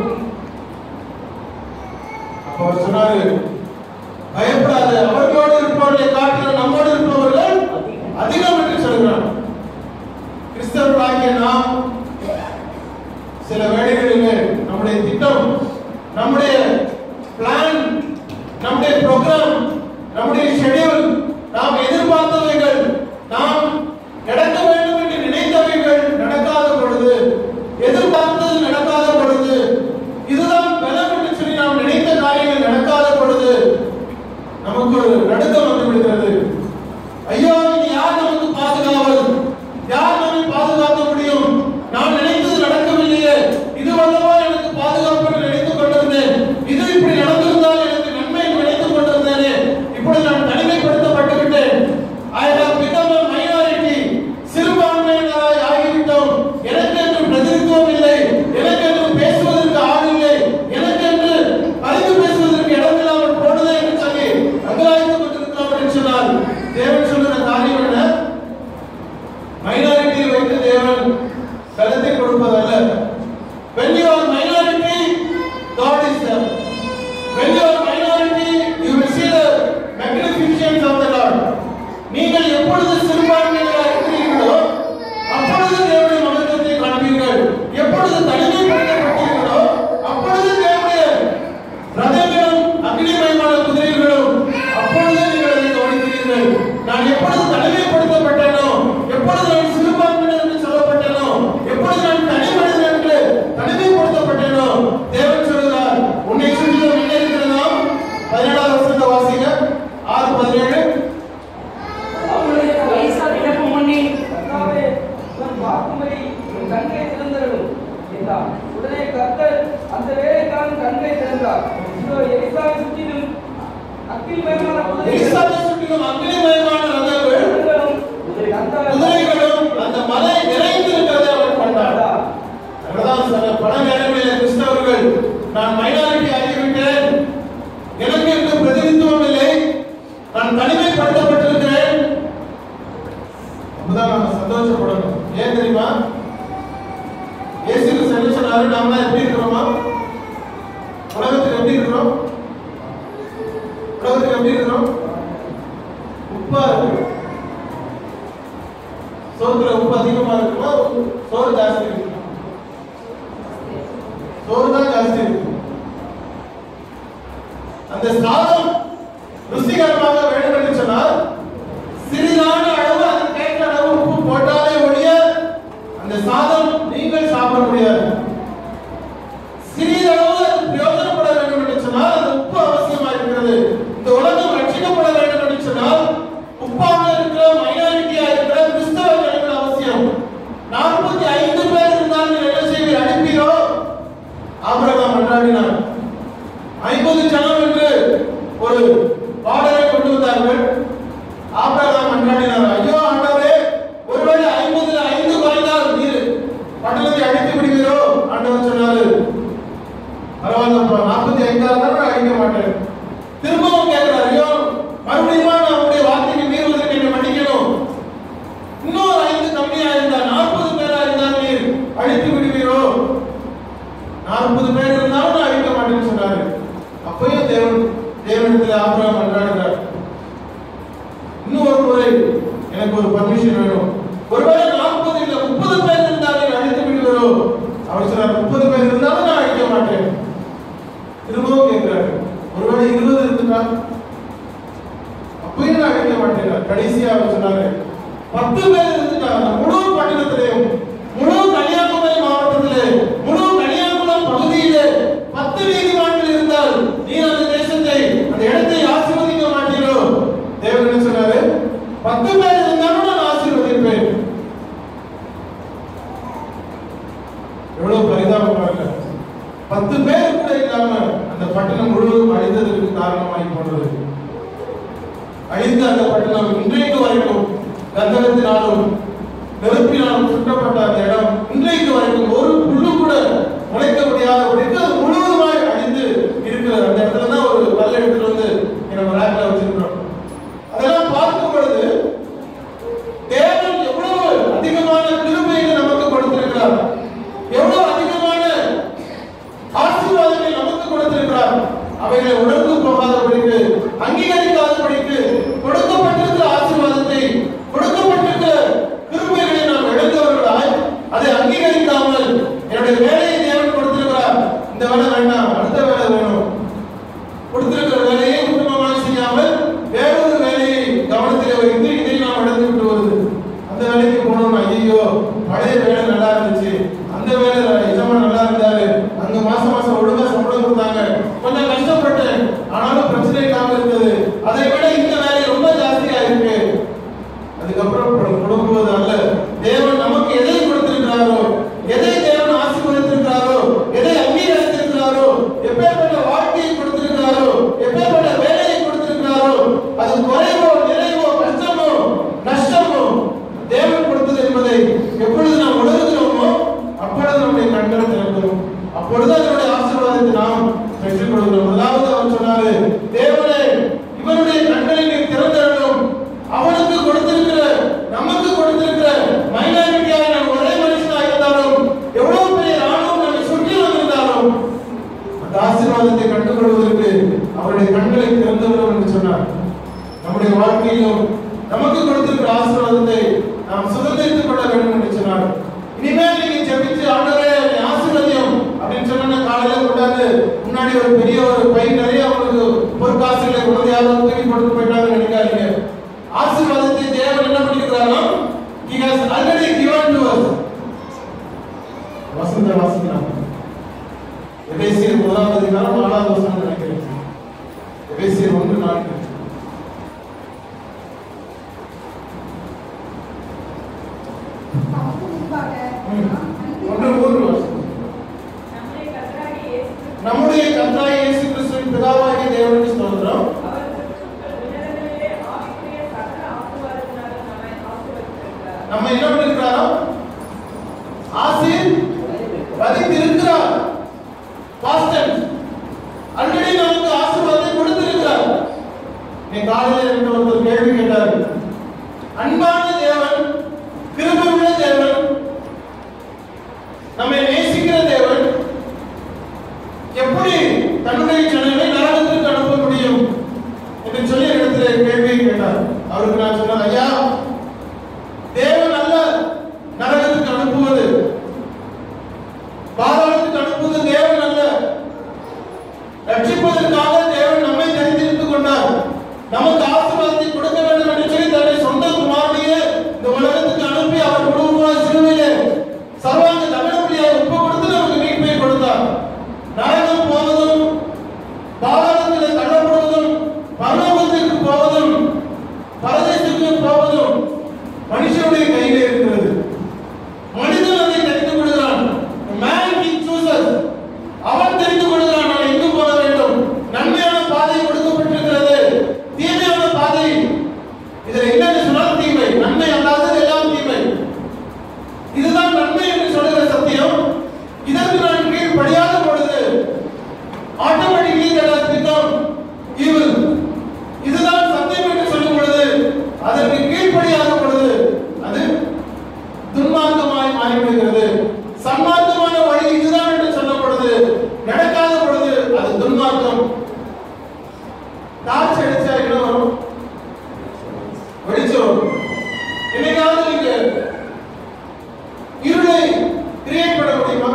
அப்ப அவர் சொன்னாரு பயப்படாத அவர்களோடு இருப்பவர்களை காட்டிலும் நம்மோடு இருப்பவர்கள் அதிகம் என்று சொல்கிறான் கிறிஸ்தவர்களாகிய நாம் சில வேளைகளிலே நம்முடைய திட்டம் நம்முடைய பிளான் நம்முடைய ப்ரோக்ராம் நம்முடைய ஷெட்யூல் நாம் எதிர்பார்த்தவைகள் நாம் நடக்க வேண்டும் என்று நினைத்தவைகள் நடக்காத பொழுது எதிர்பார்த்தது நடக்காத பொழுது இதுதான் பலம் என்று சொல்லி நாம் நினைத்த காரியங்கள் நடக்காத பொழுது நமக்கு ஒரு நடுக்கம் வந்து விடுகிறது ஐயோ இனி யார் நமக்கு பாதுகாவல் யார் நம்மை பாதுகாக்க முடியும் நான் நினைத்தது நடக்கவில்லையே இது வல்லவா எனக்கு பாதுகாப்பு என்று நினைத்துக் கொண்டிருந்தேன் இது இப்படி நடந்திருந்தால் எனக்கு நன்மை என்று நினைத்துக் கொண்டிருந்தேனே இப்பொழுது நான் தனிமைப்படுத்தப்பட்டு விட்டேன் I have become a minority. சிறுபான்மையினராய் ஆகிவிட்டோம் எனக்கென்று பிரதிநிதித்துவம் இல்லை எனக்கென்று பேசுவதற்கு ஆள் இல்லை எனக்கென்று அறிந்து பேசுவதற்கு இடம் இல்லாமல் போனதே என்று சொல்லி அங்கலாய்த்துக் கொண்டிருக்கிறோம் என்று சொன்னால் தேவன் சொல்லுகிற காரியம் என்ன மைனாரிட்டியை வைத்து தேவன் பலத்தை கொடுப்பதல்ல when you are minority god is there when you are minority you will see the magnificence of the lord நீங்கள் எப்பொழுது சிறுபான்மையினராக இருக்கிறீர்களோ அப்பொழுது தேவனுடைய மகத்துவத்தை காண்பீர்கள் எப்பொழுது தனிமைப்படுத்தப்பட்டீர்களோ அப்பொழுது தேவனுடைய ரதங்களும் அக்னிமயமான குதிரைகளும் அப்பொழுது நீங்கள் அதை கவனிக்கிறீர்கள் நான் எப்பொழுது தனிமைப்படுத்தப்பட்டேனோ எப்பொழுது நான் சிறுபான்மையினர் என்று சொல்லப்பட்டேனோ எப்பொழுது நான் தனி மனிதன் என்று தனிமைப்படுத்தப்பட்டேனோ தேவன் சொல்கிறார் உன்னை சுற்றிலும் என்ன இருக்கிறதோ பதினேழாவது வருஷத்தை வாசிங்க ஆறு பதினேழு அவர்களுக்கு வயசா விண்ணப்பம் பண்ணி கர்த்தாவே நான் பார்க்கும்படி என் கண்களை திறந்தருளும் என்றார் உடனே கர்த்தர் அந்த வேலைக்காரன் கண்களை திறந்தார் இதோ எலிசாவை சுற்றிலும் அக்கினிமயமான குதிரைகளும் எலிசாவை சுற்றிலும் அக்னிமயமான ரதங்கள் ரதங்களும், அந்த குதிரைகளும் அந்த மலை நிறைந்திருக்கிறதை அவன் கண்டார் அதான் சில பல நேரங்களில் கிறிஸ்தவர்கள் நான் மைனாரிட்டி ஆகிவிட்டேன் எனக்கு என்று பிரதிநிதித்துவம் இல்லை நான் தனிமைப்படுத்தப்பட்டிருக்கிறேன் அப்பதான் நம்ம சந்தோஷப்படணும் ஏன் தெரியுமா இயேசு கிறிஸ்து என்ன சொன்னாரு நாம எப்படி இருக்கிறோமா உலகத்துக்கு எப்படி இருக்கிறோம் உலகத்துக்கு எப்படி இருக்கிறோம் உப்பா இருக்கு சோத்துல உப்பு அதிகமா இருக்குமா சோறு ஜாஸ்தி இருக்குமா சோறு தான் ஜாஸ்தி இருக்கு அந்த சாதம் ருசிகரமாக வேண்டும் என்று சொன்னால் சிறிதான அளவு அது கேட்ட அளவு உப்பு போட்டாலே ஜாஸ்தியா இருந்தா நாற்பது பேரா இருந்தால் நீர் அழித்து விடுவீரோ நாற்பது பேர் இருந்தாலும் நான் அழிக்க மாட்டேன்னு சொன்னாரு அப்பயும் தேவன் தேவனிடத்தில் ஆபிரகாம் மன்றாடுகிறார் இன்னும் ஒரு முறை எனக்கு ஒரு பர்மிஷன் வேணும் ஒருவேளை நாற்பது இல்ல முப்பது பேர் இருந்தால் நீர் அழித்து விடுவீரோ அவர் சொன்னார் முப்பது பேர் இருந்தாலும் நான் அழிக்க மாட்டேன் திரும்பவும் கேட்கிறாரு ஒருவேளை இருபது இருந்துட்டா அப்பயும் நான் அழிக்க மாட்டேன் கடைசியா அவர் சொன்னாரு பத்து பேர் இருந்துட்டா அந்த முழு பட்டணத்திலேயும் முழு கன்னியாகுமரி மாவட்டத்திலே முழு கன்னியாகுமரி பகுதியிலே பத்து நீதிமான்கள் இருந்தால் நீ அந்த தேசத்தை அந்த இடத்தை ஆசீர்வதிக்க மாட்டீரோ தேவன் என்ன சொன்னாரு பத்து பேர் இருந்தாலும் நான் ஆசீர்வதிப்பேன் எவ்வளவு பரிதாபம் பாருங்க பத்து பேர் கூட இல்லாம அந்த பட்டணம் முழுவதும் அழிந்ததற்கு காரணமாகி போனது அழிந்த அந்த பட்டணம் இன்றைக்கு வரைக்கும் கந்தகத்தினாலும் நெருப்பினாலும் சுற்றப்பட்ட அந்த இடம் இன்றைக்கு வரைக்கும் ஒரு புல்லு கூட முளைக்க முடியாதபடிக்கு அது முழுவதுமாய் அழிந்து இருக்கிறது அந்த இடத்துல தான் ஒரு கல் எடுத்துட்டு வந்து நம்ம ரேக்ல வச்சிருக்கிறோம் அதெல்லாம் பார்க்கும் பொழுது தேவன் எவ்வளவு அதிகமான கிருபையை நமக்கு கொடுத்திருக்கிறார் எவ்வளவு அதிகமான ஆசீர்வாதங்களை நமக்கு கொடுத்திருக்கிறார் அவைகளை உணர்ந்து போகாதபடிக்கு அங்கீகரிக்காதபடிக்கு கொடுக்கப்பட்டிருக்கிற ஆசீர்வாதத்தை கொடுக்கப்பட்டிருக்கிற கிருபைகளை நாம் இழந்தவர்களாய் அதை அங்கீகரிக்காமல் என்னுடைய வேலையை தேவன் கொடுத்திருக்கிறார் இந்த வேலை வேண்டாம் அடுத்த வேலை வேணும் கொடுத்திருக்கிற வேலையை உத்தமமாக செய்யாமல் வேறொரு வேலையை கவனத்தில் வைத்து இதை நாம் இழந்து விட்டு வருது அந்த வேலைக்கு போனோம் ஐயோ பழைய வேலை நல்லா இருந்துச்சு அந்த வேலை எஜமான் நல்லா இருந்தாரு அங்க மாசம் மாசம் ஒழுங்கா சம்பளம் கொடுத்தாங்க கொஞ்சம் கஷ்டப்பட்டேன் ஆனாலும் பிரச்சனை இல்லாம இருந்தது அதை விட இந்த வேலை ரொம்ப ஜாஸ்தியா இருக்கு அதுக்கப்புறம் புல- புலம்புவது அல்ல தேவன் நமக்கு எதை கொடுத்திருக்கிறாரோ எதை தேவன் ஆசீர்வதித்திருக்கிறாரோ எதை அங்கீகரித்திருக்கிறாரோ எப்பேற்பட்ட வாழ்க்கையை கொடுத்திருக்கிறாரோ எப்பேற்பட்ட வேலையை கொடுத்திருக்கிறாரோ அது குறைவோ நிறைவோ கஷ்டமோ நஷ்டமோ தேவன் கொடுத்தது என்பதை எப்பொழுது நாம் உணர்கிறோமோ அப்பொழுது நம்முடைய கண்கள் திறக்கும் அப்பொழுது அதனுடைய ஆசீர்வாதத்தை நாம் பெற்றுக் கொள்கிறோம் அதாவது அவர் சொன்னாரு தேவனே இவனுடைய கண்களை நீர் திறந்தரணும் அவனுக்கு கொடுத்திருக்கிற நமக்கு கொடுத்திருக்கிற மைனாரிட்டியான ஒரே மனுஷனா இருந்தாலும் எவ்வளவு பெரிய ராணுவம் நம்மை சுற்றிலும் இருந்தாலும் அந்த ஆசீர்வாதத்தை கண்டுகொள்வதற்கு அவருடைய கண்களை திறந்தவர்கள் என்று சொன்னார் நம்முடைய வாழ்க்கையிலும் நமக்கு கொடுத்திருக்கிற ஆசீர்வாதத்தை நாம் சுதந்திரித்துக் கொள்ள வேண்டும் என்று சொன்னார் இனிமேல் நீங்க ஜெபிச்சு ஆண்டவரே என்னை ஆசீர்வதியும் அப்படின்னு சொன்ன காலையில கொண்டாந்து முன்னாடி ஒரு பெரிய ஒரு பை நிறைய அவங்களுக்கு பொற்காசுகளை கொண்டு யாரும் தூக்கி போட்டு போயிட்டாங்கன்னு நினைக்காதீங்க ஆசீர்வாதத்தை தேவன் என்ன பண்ணிருக்கிறாரோ he has already given to us வசந்த வாசிக்கலாம் எபேசியர் முதலாவது அதிகாரம் நாலாவது வசனம் நினைக்கிறேன் எபேசியர் ஒன்று நான்கு தமக்கு முன்பாக ம். நாம் அன்பின் ஒன்று மூன்று வருஷம் நம்முடைய கர்த்தராகிய இயேசு கிறிஸ்து நம்முடைய கர்த்தராகிய இயேசு கிறிஸ்துவின் பிதாவாகிய தேவனுக்கு ஸ்தோத்திரம் அவர் கிறிஸ்துவுக்குள் விண்ணகங்களிலே ஆவிக்குரிய சகல ஆசீர்வாதத்தினாலும் நம்மை ஆசீர்வதித்திருக்கிறார். நம்ம என்ன பண்ணிருக்கிறாரோ ஆசீர் வதித்திருக்கிறார் பாஸ்டர் ஆல்ரெடி நமக்கு ஆசீர்வாதத்தை கொடுத்திருக்கிறார் நீ காலையில் என்கிட்ட ஒருத்தர் கேள்வி கேட்டார் அன்பான தேவன் கிருபையுள்ள தேவன் நம்மை நேசிக்கிற தேவன் எப்படி தன்னுடைய ஜனங்களை நரகத்திற்கு அனுப்ப முடியும் என்று சொல்லி இடத்துல கேள்வியை கேட்டார் அவருக்கு நான் சொன்னேன் ஐயா தேவன் அல்ல நரகத்துக்கு அனுப்புவது பாதாளத்துக்கு அனுப்புவது தேவன் அல்ல ரட்சிப்பதற்காக தேவன் நம்மை தெரிந்தெடுத்துக் கொண்டார் நமக்கு ஆசீர்வாதம் மாறிவிடுகிறது சன்மார்க்கமான வழி இதுதான் என்று சொல்லப்படுது நடக்காத பொழுது அது துன்மார்க்கம் டார்ச் அடிச்சா என்ன வரும் வெளிச்சம் வரும் என்னைக்காவது நீங்க இருளை கிரியேட் பண்ண முடியுமா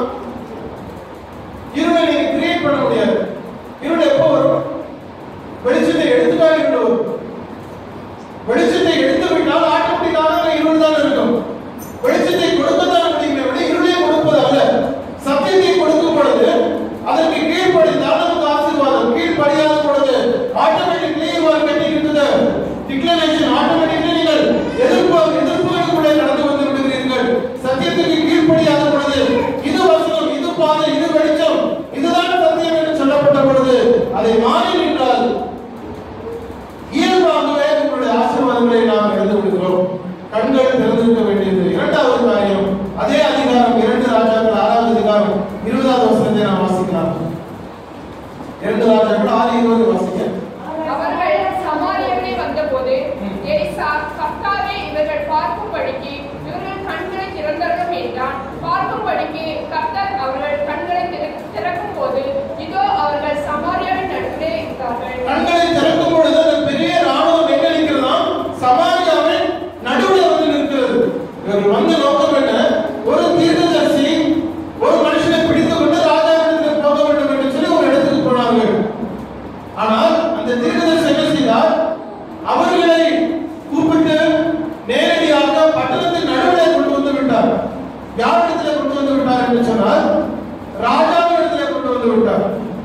இருளை நீங்க கிரியேட் பண்ண முடியாது இருள் எப்போ வரும் வெளிச்சத்தை எடுத்துட்டா இருள் வரும் வெளிச்சத்தை எடுத்து விட்டால் ஆட்டோமேட்டிக்காக இருள் தான் இருக்கும் வெளிச்சத்தை கொடுக்கத்தான் முடியுமே விட இருளை கொடுப்பது அல்ல சத்தியத்தை கொடுக்கும் பொழுது அதற்கு கீழ்ப்படிந்தால் நமக்கு ஆசீர்வாதம் கீழ்ப்படியாத பொழுது automatically you are getting into the declaration automatically நீங்கள் எதிர்ப்பு எதிர்ப்புகளுக்குள்ளே கடந்து வந்து விடுகிறீர்கள் சத்தியத்துக்கு கீழ்ப்படியாத பொழுது இது வசனம் இது பாதை இது வெளிச்சம் இதுதான் சத்தியம் என்று சொல்லப்பட்ட பொழுது அதை மாறி நின்றால் இயல்பாகவே உங்களுடைய ஆசீர்வாதங்களை நாம் எழுந்து விடுகிறோம் கண்கள் திறந்திருக்க வேண்டியது இரண்டாவது காரியம் அதே அதிகாரம் இரண்டு ராஜாக்கள் ஆறாவது அதிகாரம் இருபதாவது வசனத்தை நாம் வாசிக்கலாம் இரண்டு ராஜாக்கள் ஆறு இருபது வாசிக்க அவர்கள் சமாரியாவிலே வந்தபோது எலிசா கர்த்தாவே இவர்கள் பார்க்கும்படிக்கு இவர்கள் கண்களை திறந்தரும் என்றான் பார்க்கும்படிக்கு கர்த்தர் அவர்கள் கண்களை திற- திறக்கும் போது இதோ அவர்கள் சமாரியாவின் நடுவே இருந்தார்கள் கண்களை திறக்கும் பொழுது அந்த பெரிய ராணுவம் எங்க நிற்கிறதாம் சமாரியாவின் நடுவில் வந்து நிற்கிறது இவர்கள் வந்த நோக்கம் என்ன ஒரு தீர்க்கதரிசி ஒரு மனுஷனை பிடித்துக் கொண்டு ராஜாவிடத்தில் போக வேண்டும் என்று சொல்லி ஒரு இடத்துக்கு போனார்கள் ஆனால் அந்த தீர்க்கதரிசி என்ன செய்தார் அவர்களை கூப்பிட்டு நேரடியாக பட்டணத்தின் நடுவில் கொண்டு வந்து விட்டார் யாரிடத்தில் கொண்டு வந்து விட்டார் என்று சொன்னால் ராஜாவிடத்தில் கொண்டு வந்து விட்டார்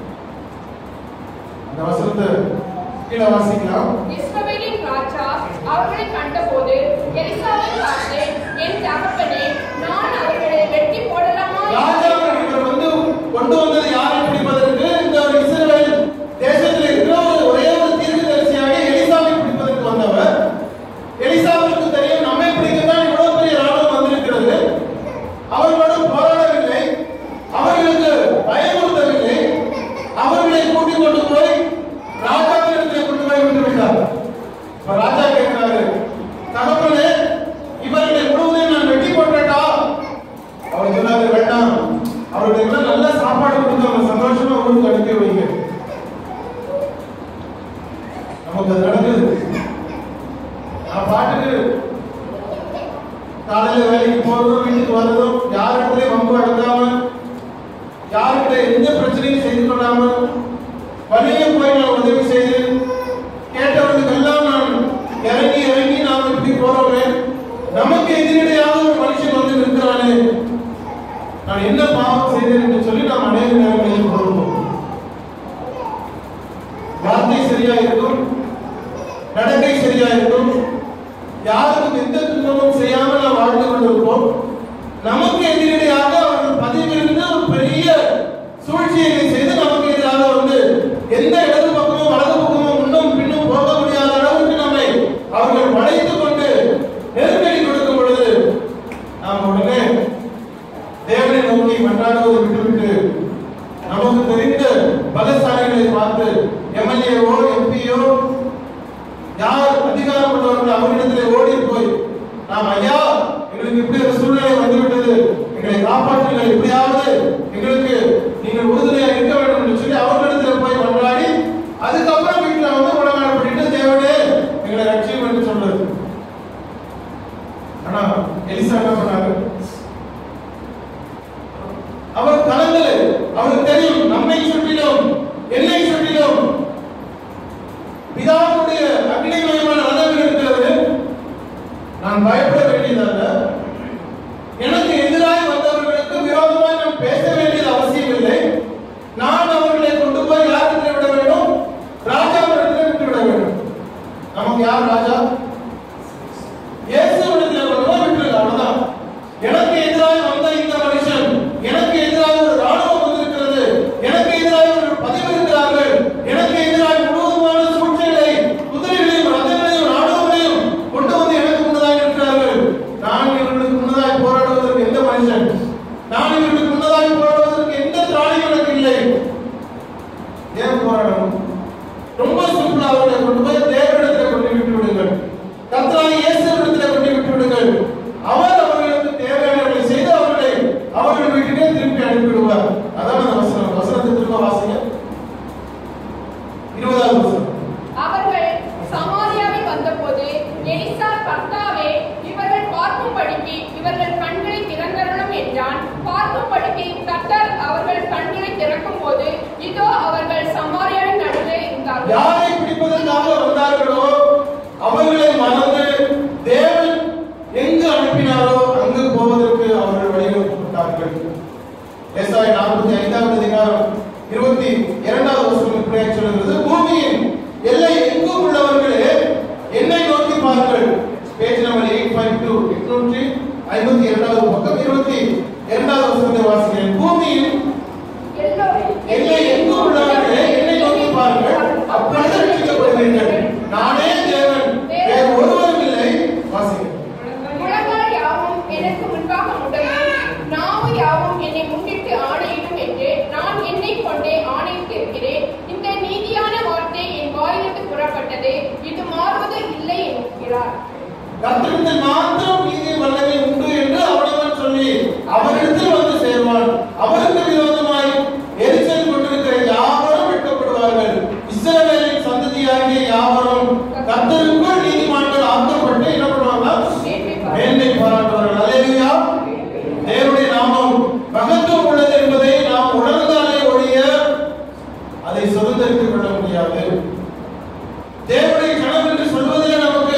அந்த வசனத்தை கீழே வாசிக்கலாம் இஸ்ரவேலின் ராஜா அவர்களை கண்டபோது எலிசாவை பார்த்து என் தகப்பனே நான் அவர்களை வெட்டி போடலாமா ராஜா இவர் வந்து கொண்டு வந்தது யாரை பிடிப்பதற்கு இந்த ஒரு இஸ்ரவேல் தேசத்தில் இருக்கிற ஒரு ஒரே ஒரு தீர்க்கதரிசியாக எலிசாவை பிடிப்பதற்கு வந்தவர் எலிசாவுக்கு தெரியும் நம்மை பிடிக்கத்தான் இவ்வளவு பெரிய ராணுவம் வந்திருக்கிறது அவர்களோடு போராடவில்லை அவர்களுக்கு பயமுறுத்தவில்லை அவர்களை கூட்டிக் கொண்டு போய் ராஜாவிடத்தில் கொண்டு போய் விட்டு விட்டார் இப்ப ராஜா கேட்கிறாரு தகப்பனே இவர்களை முழுவதையும் நான் வெட்டி போட்டேட்டா அவர் சொன்னாரு வேண்டாம் அவர்களுக்கு எல்லாம் நல்ல சாப்பாடு கொடுத்து அவங்க சந்தோஷமா ஊருக்கு அனுப்பி வைங்க நமக்கு அது நடக்குது நான் பாட்டுக்கு காலையில வேலைக்கு போறதும் வீட்டுக்கு வர்றதும் யாரிடத்திலே வம்பு அடங்காம யாருக்கிட்ட எந்த பிரச்சனையும் செய்து கொள்ளாம வழியே போய் நான் உதவி செய்து கேட்டவர்களுக்கெல்லாம் நான் இறங்கி இறங்கி நாம் இப்படி போறோமே நமக்கு எதிரடியாக ஒரு மனுஷன் வந்து நிற்கிறானே நான் என்ன பாவம் செய்தேன் என்று சொல்லி நாம் அநேக நேரங்களில் பொருள்வோம் வார்த்தை சரியா இருக்கும் நடக்கை சரியா இருக்கும் யாருக்கும் எந்த துன்பமும் செய்யாமல் நாம் வாழ்ந்து கொண்டிருப்போம் நமக்கு எதிரடியாக அவர்கள் பதிவிலிருந்து ஒரு பெரிய சூழ்ச்சியை செய்து நமக்கு எதிராக வந்து எந்த இடது பக்கமும் வலது பக்கமும் முன்னும் பின்னும் போக முடியாத அளவுக்கு நம்மை அவர்கள் வளைத்துக் கொண்டு நெருக்கடி கொடுக்கும் பொழுது நாம் உடனே தேவனை நோக்கி மன்றாடுவதை விட்டுவிட்டு நமக்கு தெரிந்த பலசாலிகளை பார்த்து எம்எல்ஏவோ எம்பியோ யார் அதிகாரம் உள்ளவர்கள் அவரிடத்திலே ஓடி போய் நாம் ஐயா எங்களுக்கு இப்படி ஒரு சூழ்நிலை வந்துவிட்டது எங்களை காப்பாற்றுங்கள் எப்படியாவது எங்களுக்கு நீங்கள் உறுதுணையா இருக்க வேண்டும் என்று சொல்லி அவர்களிடத்தில் போய் மன்றாடி அதுக்கப்புறம் வீட்டில் வந்து உடம்பாடு பண்ணிட்டு தேவனே எங்களை ரட்சியும் என்று சொல்றது ஆனா எலிசா என்ன பண்ணாரு அவர் கலங்கல என்றான் பார்க்கும்படிக்கு கர்த்தர் அவர்கள் கண்களை திறக்கும் போது இதோ அவர்கள் சமாரியாவின் நடுவே இருந்தார்கள் யாரை பிடிப்பதற்காக வந்தார்களோ அவர்களை மறந்து தேவன் எங்கு அனுப்பினாரோ அங்கு போவதற்கு அவர்கள் வழிநடத்தப்பட்டார்கள் ஏசாய் நாற்பத்தி ஐந்தாவது அதிகாரம் இருபத்தி இரண்டாவது வசனம் இப்படியாக சொல்கிறது பூமியின் எல்லை எங்கும் உள்ளவர்களே என்னை நோக்கி பாருங்கள் page number eight five two எட்நூற்றி ஐம்பத்தி இரண்டாவது பக்கம் இருபத்தி இரண்டாவது வசனத்தை வாசிக்கிறேன் பூமியின் எல்லோரும் எல்லை எங்கும் உள்ளவர்களே என்னை நோக்கி பாருங்கள் அப்பொழுது ரட்சிக்கப்படுவீர்கள் நானே தேவன் வேறு ஒருவரும் இல்லை வாசிக்கிறேன் முழங்கால் யாவும் எனக்கு முன்பாக முடங்கும் நாவு யாவும் என்னை முன்னிட்டு ஆணையிடும் என்று நான் என்னை கொண்டே ஆணையிட்டிருக்கிறேன் இந்த நீதியான வார்த்தை என் வாயிலிருந்து புறப்பட்டது இது மாறுவது இல்லை என்கிறார் கர்த்தரிடத்தில் மாத்திரம் நீதி வல்லமை உண்டு என்று அவனவன் சொல்லி அவரிடத்தில் வந்து சேர்வான் அவருக்கு விரோதமாய் எரிச்சல் கொண்டிருக்கிற யாவரும் வெட்கப்படுவார்கள் இஸ்ரவேலின் சந்ததியாகிய யாவரும் கர்த்தருக்குள் நீதிமான்கள் ஆக்கப்பட்டு என்ன பண்ணுவாங்க மேன்மை பாராட்டுவார்கள் அல்லேலூயா தேவனுடைய நாமம் மகத்துவம் உள்ளது என்பதை நாம் உணர்ந்தாலே ஒழிய அதை சுதந்திரித்துக் கொள்ள முடியாது தேவனுடைய கணம் என்று சொல்வதிலே நமக்கு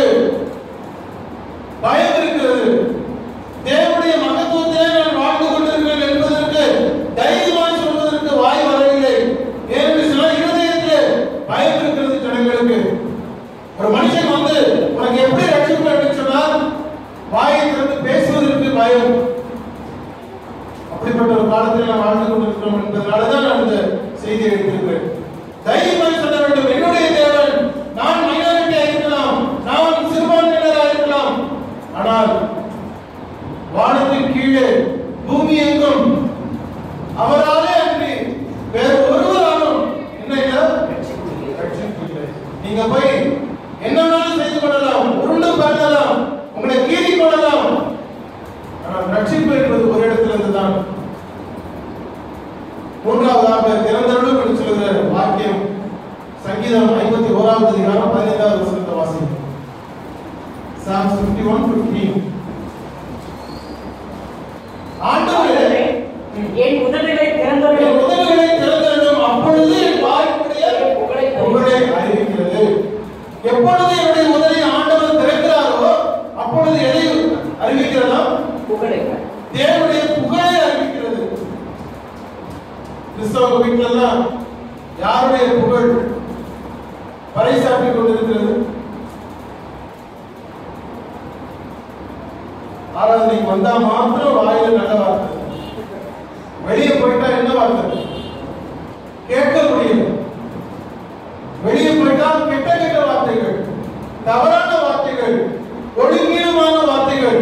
பயம் இருக்கிறது தேவனுடைய மகத்துவத்திலே நான் வாழ்ந்து கொண்டிருக்கிறேன் என்பதற்கு தைரியமாய் சொல்வதற்கு வாய் வரவில்லை ஏனென்று சொன்னால் இருதயத்திலே பயம் இருக்கிறது ஜனங்களுக்கு ஒரு மனுஷன் வந்து உனக்கு எப்படி ரட்சிப்பு என்று சொன்னால் வாயை திறந்து பேசுவதற்கு பயம் அப்படிப்பட்ட ஒரு காலத்தில் நாம் வாழ்ந்து கொண்டிருக்கிறோம் என்பதனாலதான் நான் இந்த செய்தியை எடுத்திருக்கிறேன் தைரியமாய் சொல்ல வேண்டும் என்னுடைய தேவன் நான் மைனாரிட்டியா இருக்கலாம் நான் சிறுபான்மையினரா இருக்கலாம் ஆனால் வானத்தின் கீழே பூமி எங்கும் அவராலே அன்றி வேறு ஒருவராலும் என்ன இல்லை ரட்சிப்பு இல்லை. நீங்க போய் என்ன வேணாலும் செய்து கொள்ளலாம் உருண்டு பண்ணலாம் உங்களை கீறி கொள்ளலாம் ஆனால் ரட்சிப்பு என்பது ஒரு இடத்துல இருந்துதான் மூன்றாவதாக திறந்தருளும் என்று சொல்கிற வாக்கியம் சங்கீதம் ஐம்பத்தி ஓராவது அதிகாரம் பதினைந்தாவது வசனத்தை வாசிக்கும் Psalms 51 15 ஆண்டவரே என் உதடுகளை என் திறந்தவர்கள் உதடுகளை திறந்தருளும் அப்பொழுது என் வாய்ப்புடைய புகழை புகழை அறிவிக்கிறது எப்பொழுது என்னுடைய உதடை ஆண்டவர் திறக்கிறாரோ அப்பொழுது எதை அறிவிக்கிறதா புகழை தேவனுடைய புகழை அறிவிக்கிறது கிறிஸ்தவ வீட்டிலெல்லாம் யாருடைய புகழ் பறைசாற்றிக் கொண்டிருக்கிறது ஆராதனைக்கு வந்தா மாத்திரம் வாயில நல்ல வார்த்தை வெளியே போயிட்டா என்ன வார்த்தை கேட்க முடியல வெளியே போயிட்டா கெட்ட கெட்ட வார்த்தைகள் தவறான வார்த்தைகள் ஒழுங்கீனமான வார்த்தைகள்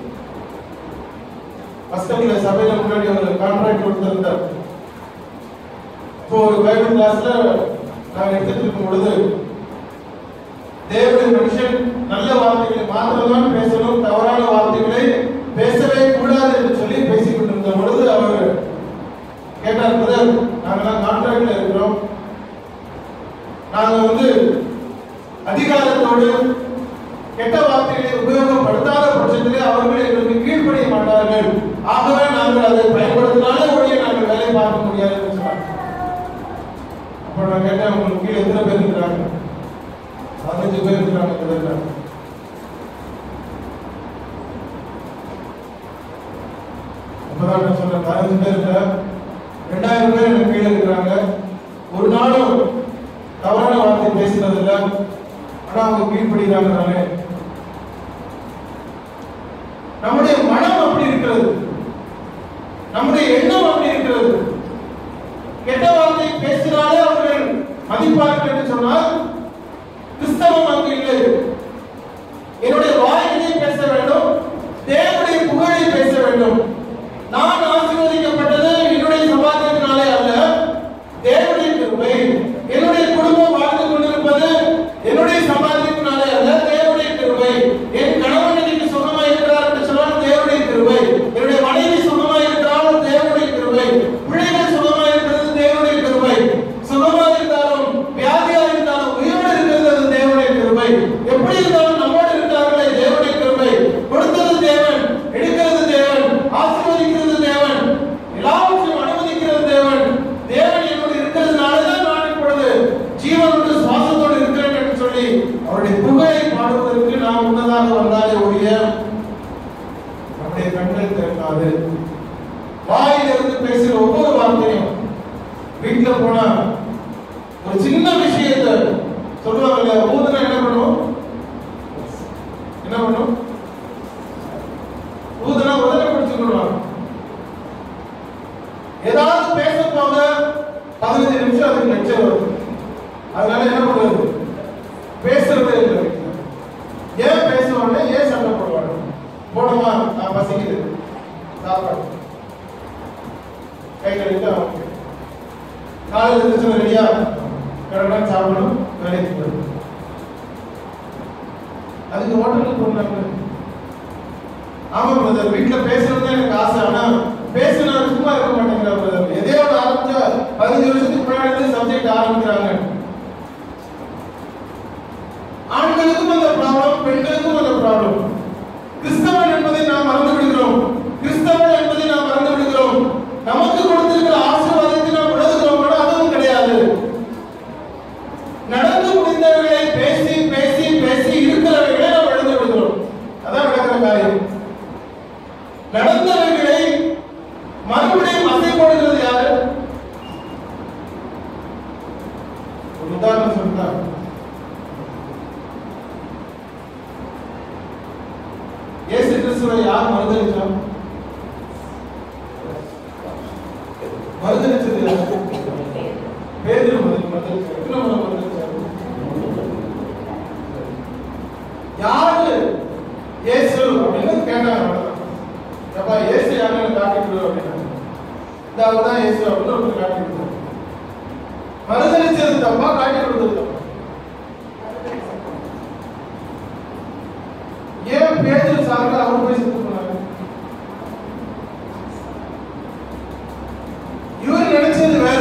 கஸ்டம்ல சபையில முன்னாடி ஒரு கான்ட்ராக்ட் கொடுத்திருந்தார் இப்போ ஒரு பைபிள் கிளாஸ்ல நான் எடுத்துட்டு இருக்கும் பொழுது தேவனுடைய மனுஷன் நல்ல வார்த்தைகளை மாத்திரம்தான் பேசணும் தவறான வார்த்தைகளை பேசவே கூடாது என்று சொல்லி பேசிக் கொண்டிருந்த பொழுது அவர் கேட்டார் பிரதர் நாங்கெல்லாம் கான்ட்ராக்ட்ல இருக்கிறோம் நாங்க வந்து அதிகாரத்தோடு கெட்ட வார்த்தைகளை உபயோகப்படுத்தாத பட்சத்திலே அவர்கள் எங்களுக்கு கீழ்ப்படிய மாட்டார்கள் ஆகவே நாங்கள் அதை பயன்படுத்தினாலே ஒழிய நாங்கள் வேலை பார்க்க முடியாது என்று சொன்னார் அப்ப நான் கேட்டேன் உங்களுக்கு கீழே எத்தனை பேர் இருக்கிறாங்க பதினஞ்சு பேர் இருக்கிறாங்க கிட்டத்தட்ட அப்பதான் நான் சொன்னேன் பதினஞ்சு பேர் இல்ல ரெண்டாயிரம் பேர் எனக்கு கீழே இருக்கிறாங்க ஒரு நாளும் தவறான வார்த்தை பேசினது இல்ல ஆனா அவங்க கீழ்படுகிறாங்க தானே நம்முடைய மனம் அப்படி இருக்கிறது நம்முடைய எண்ணம் அப்படி இருக்கிறது கெட்ட வார்த்தை பேசினாலே அவர்கள் மதிப்பார்கள் என்று சொன்னால் கிறிஸ்தவம் அங்கு இல்லை என்னுடைய வாயிலே பேச வேண்டும் தேவனுடைய புகழை பேச வேண்டும் நான் ஆசீர்வதிக்கப்பட்டது என்னுடைய சம்பாத்தியத்தினாலே அல்ல தேவனுடைய கிருபை என்னுடைய குடும்பம் வாழ்ந்து கொண்டிருப்பது என்னுடைய சம்பாத்தியத்தினாலே அல்ல தேவனுடைய கிருபை என் கணவன் இன்னைக்கு சுகமா இருக்கிறார் என்று சொன்னால் தேவனுடைய கிருபை என்னுடைய மனைவி சுகமா இருக்கிறால் தேவனுடைய கிருபை உங்களுடைய கண்களை திறக்காது வாயிலிருந்து பேசுற ஒவ்வொரு வார்த்தையும் வீட்டுல போனா ஒரு சின்ன விஷயத்தை சொல்லுவாங்க இல்லையா ஊதுனா என்ன பண்ணும் என்ன பண்ணும் ஊதுனா உடனே பிடிச்சுக்கணும் ஏதாவது பேச போக பதினஞ்சு நிமிஷம் அதுக்கு லட்சம் வரும் அதனால என்ன பண்ணுறது பேசுறதே இல்லை வீட்டுல. ஏன் பேசுவாங்க ஏன் சண்டை போடுவாங்க போடுமா நான் பசிக்குது சாப்பாடு கை கழுவிட்டு அவங்க காலையில் இருந்துச்சு ரெடியா கடற்கடன் சாப்பிடணும் வேலைக்கு போகணும் அதுக்கு ஹோட்டலுக்கு போனாங்க ஆமா பிரதர் வீட்டுல பேசுறது தான் எனக்கு ஆசை ஆனா பேசினா சும்மா இருக்க மாட்டேங்கிற பிரதர் எதையோ ஒண்ணு ஆரம்பிச்சா பதினஞ்சு வருஷத்துக்கு முன்னாடி இருந்து சப்ஜெக்ட் ஆரம்பிக்கிறாங்க ஆண்களுக்கும் அந்த ப்ராப்ளம் பெண்களுக்கும் அந்த ப்ராப்ளம் கிறிஸ்தவன் என்பதை நாம் மறந்து விடுகிறோம் கிறிஸ்தவன் என்பதை நாம் மறந்து விடுகிறோம் நமக்கு கொடுத்திருக்கிற ஆசீர்வாதத்தை நாம் விடுகிறோம் அதுவும் கிடையாது நடந்து முடிந்தவர்களை பேசி பேசி பேசி இருக்கிறவர்களை நாம் இழந்து விடுகிறோம் அதான் நடக்கிற காரியம் நடந்தவர்களை மறுபடியும் அசை போடுகிறது யாரு ஒரு உதாரணம் சொல்றேன் இயேசு கிறிஸ்துவை யார் மறுதளிச்சா மறுதளிச்சது யார்? பேதுரு மறு- மறுதளிச்சார். எத்தனை முறை மறுதளிச்சார்? யாரு இயேசு அப்படின்னு கேட்டாங்க அவ்வளவுதான். அப்பா இயேசு யாருன்னு காட்டி கொடு அப்படின்னா இந்த அவர் தான் இயேசு அப்படின்னு ஒருத்தர் காட்டி கொடுத்தார் மறுதளிச்சது தப்பா காட்டி கொடுத்தது தப்பா ஏன் பேதுரு சார்ந்த அவர் போய் செத்து போனாங்க இவர் நினைச்சது வேற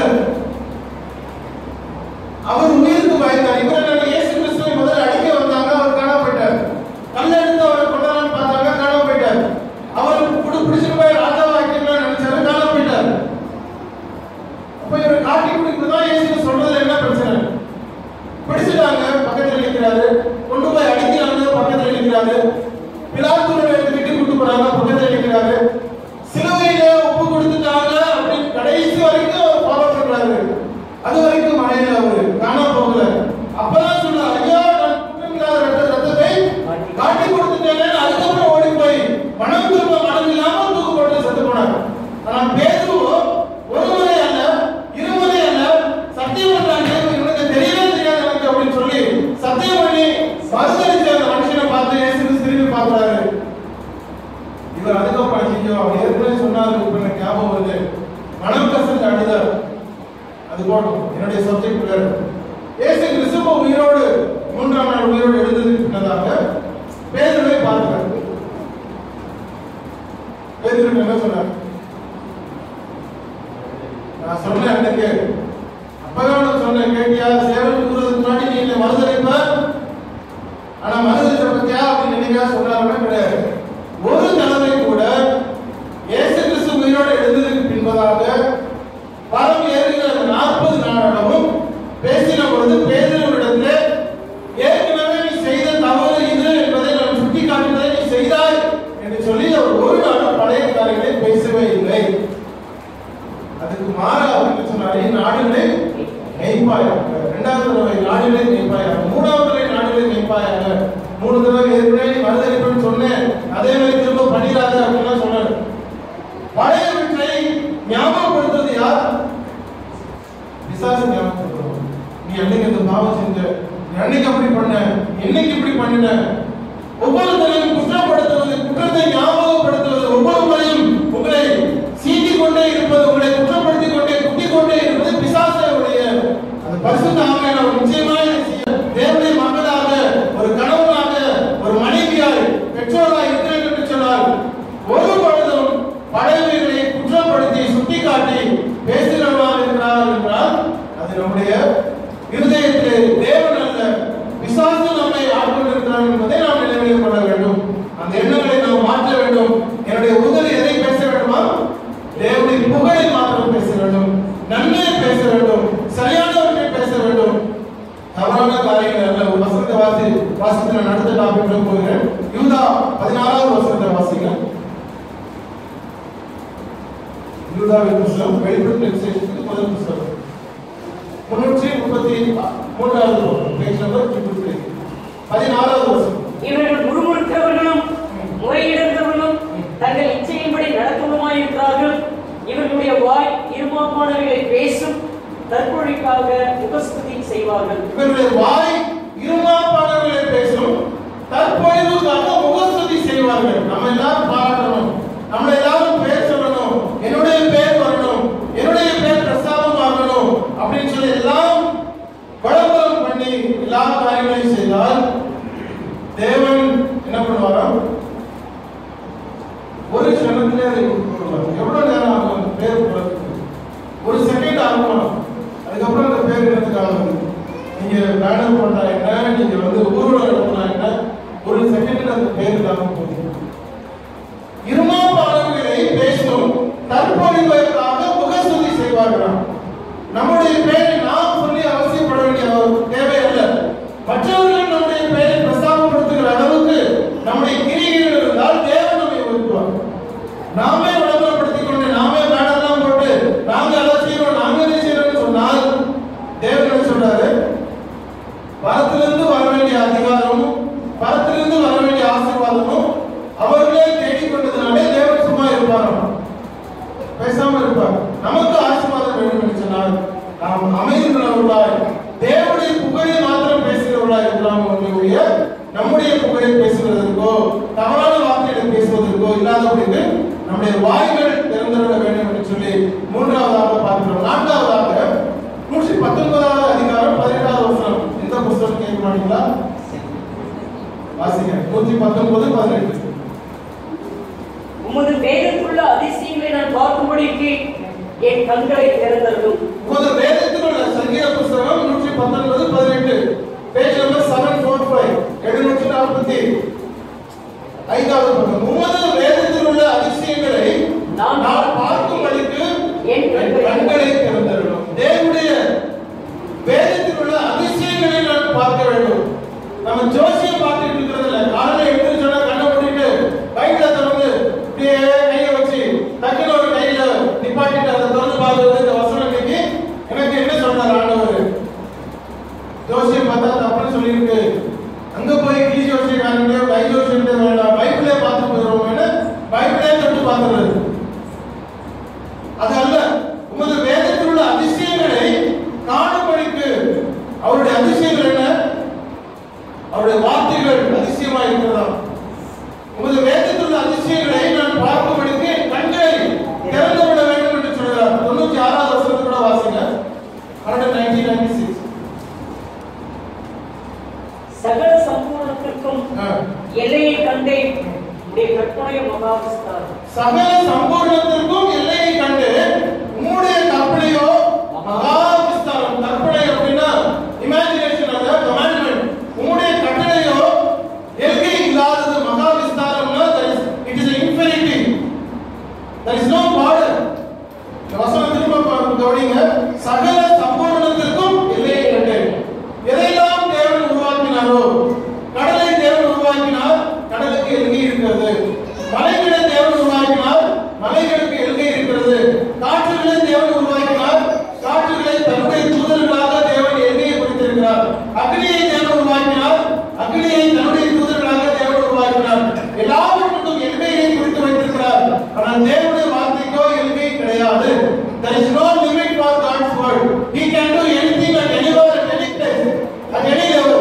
அவர் உயிருக்கு பயந்தார் இவர் என்ன இயேசு கிறிஸ்துவை முதல்ல அடிக்க வந்தாங்க அவர் காணாம போயிட்டார் கல்ல எடுத்து அவரை கொண்டாடலாம்னு பார்த்தாங்க காணாம போயிட்டார் அவர் புடி பிடிச்சிட்டு போய் ராஜாவா ஆக்கிடலாம்னு நினைச்சாரு காணாம போயிட்டார் அப்ப இவர் காட்டி கொடுக்கிறதா இயேசு சொல்றதுல என்ன பிரச்சனை பிடிச்சிட்டாங்க பக்கத்துல நிக்கிறாரு கொண்டு போய் அடிக்கிறாங்க பக்கத்துல நிக்கிறாரு பிலாத்தூரை எடுத்துக்கிட்டு கூட்டு போறாங்க பக்கத்துல நிக்கிறாரு சிலுவையில ஒப்பு கொடுத்துட்டாங்க அப்படின்னு கடைசி வரைக்கும் அவர் ஃபாலோ பண்றாரு அது வரைக்கும் மழையில அவரு காணாம போகல அப்பதான் சொல்றாரு ஐயா நான் குற்றமில்லாத ரத்த ரத்தத்தை காட்டி கொடுத்துட்டேன்னு அதுக்கப்புறம் ஓடி போய் மனம் திரும்ப மனம் இல்லாம தூக்கு போட்டு செத்து போனாங்க ஆனா பேதுருவோ ஒரு முறை அல்ல இருமுறை அல்ல சத்தியம் பண்றாங்க இவனுக்கு தெரியவே தெரியாது எனக்கு அப்படின்னு சொல்லி சத்தியம் பண்ணி மறுதளிச்ச அந்த மனுஷனை பார்த்து இயேசு திரும்பி பார்க்கறாரு இவர் அதுக்கப்புறம் ஐயோ அவர் ஏற்கனவே சொன்னாரு இப்ப எனக்கு ஞாபகம் வருது மனம் கசந்து அழுதார் அது போட்டும் என்னுடைய சப்ஜெக்ட் வேற இயேசு கிறிஸ்துவ உயிரோடு மூன்றாம் நாள் உயிரோடு எழுந்ததுக்கு பின்னதாக பேதுருவை பார்க்கிறார் பேதுரு என்ன சொன்னார் நான் சொன்னேன் அன்னைக்கு அப்பதான் உனக்கு சொன்னேன் கேட்டியா சேவல் கூறுறதுக்கு முன்னாடி நீ என்னை மறுதளிப்ப ஆனா மறுதளிச்ச பத்தியா அப்படின்னு நினைக்கா சொன்னாருன்னா கிடையாது ஒரு தடவை கூட இயேசு கிறிஸ்து உயிரோடு எழுந்ததுக்கு பின்பதாக பரம் ஏறுகிற அந்த நாற்பது நாளவும் பேசின பொழுது பேசினவரிடத்திலே ஏற்கனவே நீ செய்த தவறு இது என்பதை நான் சுட்டி காட்டுவதை நீ செய்தாய் என்று சொல்லி அவர் ஒரு நாளும் பழைய காரியங்களை பேசவே இல்லை அதுக்கு மாறா அவர் என்ன சொன்னாரு நாடுகளை மெய்ப்பாயாக இரண்டாவது தடவை நாடுகளை மெய்ப்பாயாக மூணாவது தடவை நாடுகளை மெய்ப்பாயாக மூணு தடவை ஏற்கனவே நீ மறுதளிப்புன்னு சொன்னேன் அதே மாதிரி திரும்ப பண்ணிடாத அப்படின்னு சொன்னாரு பழையவற்றை ஞாபகப்படுத்துறது யார் பிசாசு ஞாபகப்படுத்துறோம் நீ அன்னைக்கு அந்த பாவம் செஞ்ச நீ அன்னைக்கு அப்படி பண்ண என்னைக்கு இப்படி பண்ணின ஒவ்வொருத்தரையும் குற்றப்படுத்துவது குற்றத்தை ஞாபகப்படுத்துவது ஒவ்வொரு முறையும் உங்களை சீண்டிக் கொண்டே இருப்பது உங்களை குற்றப்படுத்திக் கொண்டே குட்டிக் கொண்டே இருப்பது பிசாசனுடைய அந்த பரிசுத்த ஆவியான ஒரு நிச்சயமாய் இதை செய்ய தேவனுடைய மக்களாக ஒரு கணவனாக ஒரு மனைவியாய் பெற்றோராய் இருக்கிறேன் என்று சொன்னால் ஒரு பொழுதும் பழையவைகளை குற்றப்படுத்தி சுட்டிக்காட்டி பேசுகிறவர்களாக இருக்கிறார் என்றால் அது நம்முடைய இருதயத்திலே தேவன் அல்ல பிசாசு நம்மை ஆட்கொண்டிருக்கிறார் என்பதை நாம் நினைவில் கொள்ள வேண்டும் அந்த எண்ணங்களை நாம் மாற்ற வேண்டும் என்னுடைய உதவி எதை பேச வேண்டுமா தேவனுடைய புகழை மாத்திரம் பேச வேண்டும் நன்மையை பேச வேண்டும் சரியானவற்றை பேச வேண்டும் தவறான காரியங்கள் அல்ல ஒரு வசனத்தை வாசி வாசித்து நான் அடுத்த டாபிக் போகிறேன் யூதா பதினாறாவது வசனத்தை வாசிங்க யூதாவின் புஸ்தகம் வெளிப்படுத்த விசேஷத்துக்கு முதல் புஸ்தகம் முன்னூற்றி முப்பத்தி மூன்றாவது பக்கம் பேஜ் நம்பர் ட்ரிபிள் த்ரீ பதினாறாவது வருஷம் இவர்கள் முறுமுறுக்கிறவர்களும் முறையிடுகிறவர்களும் தங்கள் இச்சையின்படி நடப்பதுமாயிருக்கிறார்கள் இவர்களுடைய வாய் இருமாப்பானவைகளை பேசும் தற்பொழிக்காக முகஸ்துதி செய்வார்கள் இவருடைய வாய் இருமாப்பாளர்களை பேசும் தற்பொழுதுக்காக முகஸ்துதி செய்வார்கள் நம்ம எல்லாரும் பாராட்டணும் நம்ம எல்லாரும் பேர் சொல்லணும் என்னுடைய பேர் வரணும் என்னுடைய பேர் பிரஸ்தாபம் ஆகணும் அப்படின்னு சொல்லி எல்லாம் விளம்பரம் பண்ணி எல்லா காரியங்களையும் செய்தால் தேவன் என்ன பண்ணுவாராம் ஒரு க்ஷணத்திலே அதை போடுவார் எவ்வளவு நேரம் ஆகும் அந்த பேர் போடுறதுக்கு ஒரு செகண்ட் ஆகுமா அதுக்கப்புறம் அந்த பேர் என்னத்துக்கு ஆகுது நீங்க பேனர் போட்டா என்ன நீங்க வந்து ஊர்வலம் நடத்தினா என்ன ஒரு செகண்ட்ல அந்த பேர் இல்லாம போகுது இருமா பாடல்களை பேசணும் தற்பொழிவதற்காக முகஸ்துதி செய்வார்களாம் நம்முடைய பெயரை நாம் சொல்லி அவசியப்பட வேண்டிய தேவை அல்ல மற்றவர்கள் நம்முடைய பெயரை பிரஸ்தாபப்படுத்துகிற அளவுக்கு நம்முடைய கிரிகைகள் இருந்தால் தேவன் நம்மை ஒதுக்குவார் நாமே விளம்பரப்படுத்திக் கொண்டு நாமே பேனர்லாம் போட்டு நாங்க அதை செய்யறோம் நாங்க இதை செய்யறோம்னு சொன்னால் தேவன் என்ன சொல்றாரு பரத்திலிருந்து வர வேண்டிய அதிகாரமும் பரத்திலிருந்து வர வேண்டிய ஆசீர்வாதமும் அவர்களே தேடிக் கொண்டதுனாலே தேவன் சும்மா இருப்பாராம் பேசாம இருப்பார் நமக்கு ஆசீர்வாதம் வேண்டும் என்று சொன்னால் நாம் அமைதியுள்ளவர்களாய் தேவனுடைய புகழை மாத்திரம் பேசுகிறவர்களாய் இருக்கலாம் ஒழிய நம்முடைய புகழை பேசுவதற்கோ தவறான வார்த்தைகளை பேசுவதற்கோ இல்லாதபடிக்கு நம்முடைய வாய்கள் திறந்திருக்க வேண்டும் என்று சொல்லி மூன்றாவதாக பார்க்கிறோம் நான்காவதாக நூற்றி பத்தொன்பதாவது அதிகாரம் பதினெட்டாவது வசனம் எந்த புஸ்தகம் கேட்க மாட்டீங்களா வாசிங்க நூற்றி பத்தொன்பது பதினெட்டு உமது வேதத்துள்ள அதிசயங்களை நான் பார்க்கும்படிக்கு என் கண்களை திறந்தருளும் உமது வேதத்தில் உள்ள சங்கீத புஸ்தகம் நூற்றி பத்தொன்பது பதினெட்டு page number seven four five எழுநூற்றி நாற்பத்தி ஐந்தாவது பக்கம் உமது வேதத்தில் உள்ள அதிசயங்களை நான் நான் பார்க்கும்படிக்கு என் என் கண்களை திறந்தருளும் தேவனுடைய வேதத்தில் உள்ள அதிசயங்களை நான் பார்க்க வேண்டும் நம்ம ஜோசியம் பார்த்துட்டு இருக்கிறது இல்ல காலையில எழுந்து சொன்னா கண்ணை மூடிட்டு பைக்ல திறந்து இப்படியே கையை வச்சு டக்குனு ஒரு கையில நிப்பாட்டிட்டு அதை திறந்து பார்க்கறது இந்த வசனம் இன்னைக்கு எனக்கு என்ன சொன்னார் ஆண்டவர் ஜோசியம் பார்த்தா தப்புன்னு சொல்லியிருக்கு அங்க போய் கீ ஜோசியக்காரங்க கை ஜோசியம் வேண்டாம் பைபிளே பார்த்து போயிடுவோம்னு பைபிளே தொட்டு பார்த்துறது அது அல்ல உமது வேதத்தில் உள்ள அதிசயங்களை காணும்படிக்கு அவருடைய அதிசயங்கள் என்ன அவருடைய வார்த்தைகள் அதிசயமா இருக்கிறதா உமது வேதத்தில் உள்ள அதிசயங்களை நான் பார்க்கும்படிக்கு என் கண்களை திறந்து விட வேண்டும் என்று சொல்கிறார் தொண்ணூத்தி ஆறாவது வருஷத்து கூட வாசிங்க ஹண்ட்ரட் நைன்டீன் நைன்டி சிக்ஸ் சகல சம்பூர்ணத்திற்கும் எல்லையை கண்டேன் உடைய கற்பனை மகாவிஸ்தாரம் சகல சம்பூர்ணத்திற்கும் எல்லையை கண்டு உம்முடைய கற்பனையோ மகா விஸ்தாரம் கற்பனை அப்படின்னா இமேஜினேஷன் அல்ல கமாண்ட்மெண்ட் உம்முடைய கட்டளையோ எல்கை இல்லாதது மகா விஸ்தாரம்னா it is infinity there is no border இந்த வசனம் திரும்ப பா- கவனிங்க சகல சம்பூர்ணத்திற்கும் எல்லையை கண்டேன் எதையெல்லாம் தேவன் உருவாக்கினாரோ கடலை தேவன் உருவாக்கினார் கடலுக்கு எல்கை இருக்கிறது மலைகளை தேவன் உருவாக்கினார் மலைகளுக்கு எல்கை இருக்கிறது காற்றுகளை தேவன் உருவாக்கினார் காற்றுகளை தன்னுடைய தூதர்களாக தேவன் எல்கையை குறித்திருக்கிறார் அக்னியை தேவன் உருவாக்கினார் அக்னியை தன்னுடைய தூதர்களாக தேவன் உருவாக்கினார் எல்லாவற்றுக்கும் எல்கையை குறித்து வைத்திருக்கிறார் ஆனால் தேவனுடைய வார்த்தைக்கோ எல்கை கிடையாது there is no limit for God's word he can do anything at anywhere at any place at any level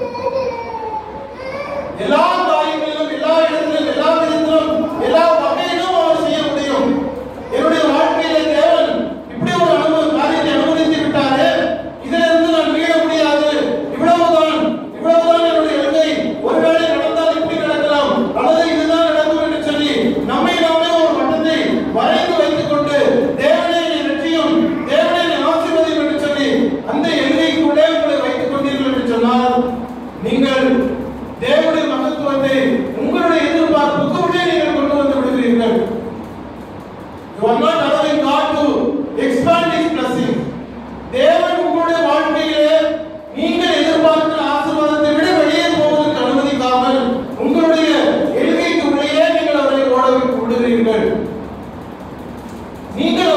எல்லா காரியங்களிலும் எல்லா இடத்திலும் எல்லா விதத்திலும் எல்லா வகையிலும் அவர் செய்ய முடியும் என்னுடைய வாழ்க்கையில தேவன் இப்படி ஒரு அனுபவ காரியத்தை அனுமதித்து விட்டாரு இதுல இருந்து நான் மீள முடியாது இவ்வளவுதான் இவ்வளவுதான் என்னுடைய எல்லை ஒருவேளை நடந்தால் இப்படி நடக்கலாம் அல்லது இதுதான் நடக்கும் என்று சொல்லி நம்மை நாமே ஒரு வட்டத்தை வரைந்து வைத்துக் கொண்டு தேவனே என்னை வெற்றியும் தேவனே என்னை ஆசீர்வதியும் என்று சொல்லி அந்த எல்லைக்குள்ளே உங்களை வைத்துக் கொண்டீர்கள் என்று சொன்னால் நீங்கள் தேவனுடைய மகத்துவத்தை உங்களுடைய எதிர்பார்ப்புக்கு உள்ளே நீங்கள் கொண்டு வந்து விடுகிறீர்கள் You are not allowing God to expand His blessing. தேவன் உங்களுடைய வாழ்க்கையிலே நீங்கள் எதிர்பார்க்கிற ஆசீர்வாதத்தை விட வெளியே போவதற்கு அனுமதிக்காமல் உங்களுடைய எல்கைக்கு உள்ளே நீங்கள் அவரை ஓட விட்டு விடுகிறீர்கள் நீங்கள்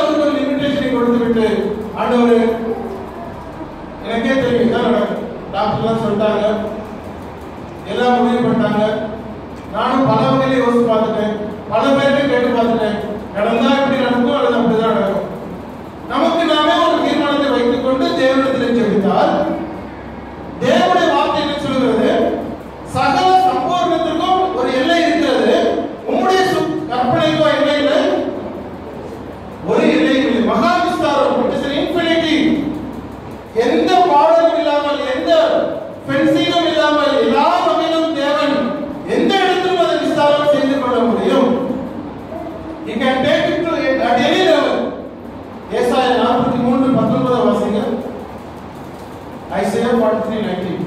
கொடுத்து விட்டு ஆண்டவரே எனக்கே தெரியும் இதான் நடக்கும் டாக்டர்லாம் சொல்லிட்டாங்க எல்லாம் முடிவு பண்ணிட்டாங்க நானும் பல வகையில யோசிச்சு பார்த்துட்டேன் பல பேர்கிட்ட கேட்டு பார்த்துட்டேன் நடந்தா இப்படி நடக்கும் அல்லது அப்படிதான் நடக்கும் நமக்கு நாமே ஒரு தீர்மானத்தை வைத்துக் கொண்டு தேவனிடத்தில் ஜெபித்தால் தேவனுடைய வார்த்தை என்ன சொல்கிறது சகல சம்பூர்ணத்திற்கும் ஒரு எல்லை இருக்கிறது உம்முடைய சு- கற்பனைக்கோ எல்லை இல்லை ஒரு எல்லை இல்லை மகா விஸ்தாரம் இட் இஸ் இன்ஃபினிட்டி எந்த பாடலும் இல்லாமல் எந்த ஃபென்சிங்கும் இல்லாமல் எல்லா வகையிலும் தேவன் எந்த இடத்திலும் அதை விஸ்தாரம் செய்து கொள்ள முடியும் You can take it to at any level. ஏசாயா நாற்பத்தி மூன்று பத்தொன்பதாம் வாசிங்க ஐசையா ஃபார்ட்டி த்ரீ நைன்டீன்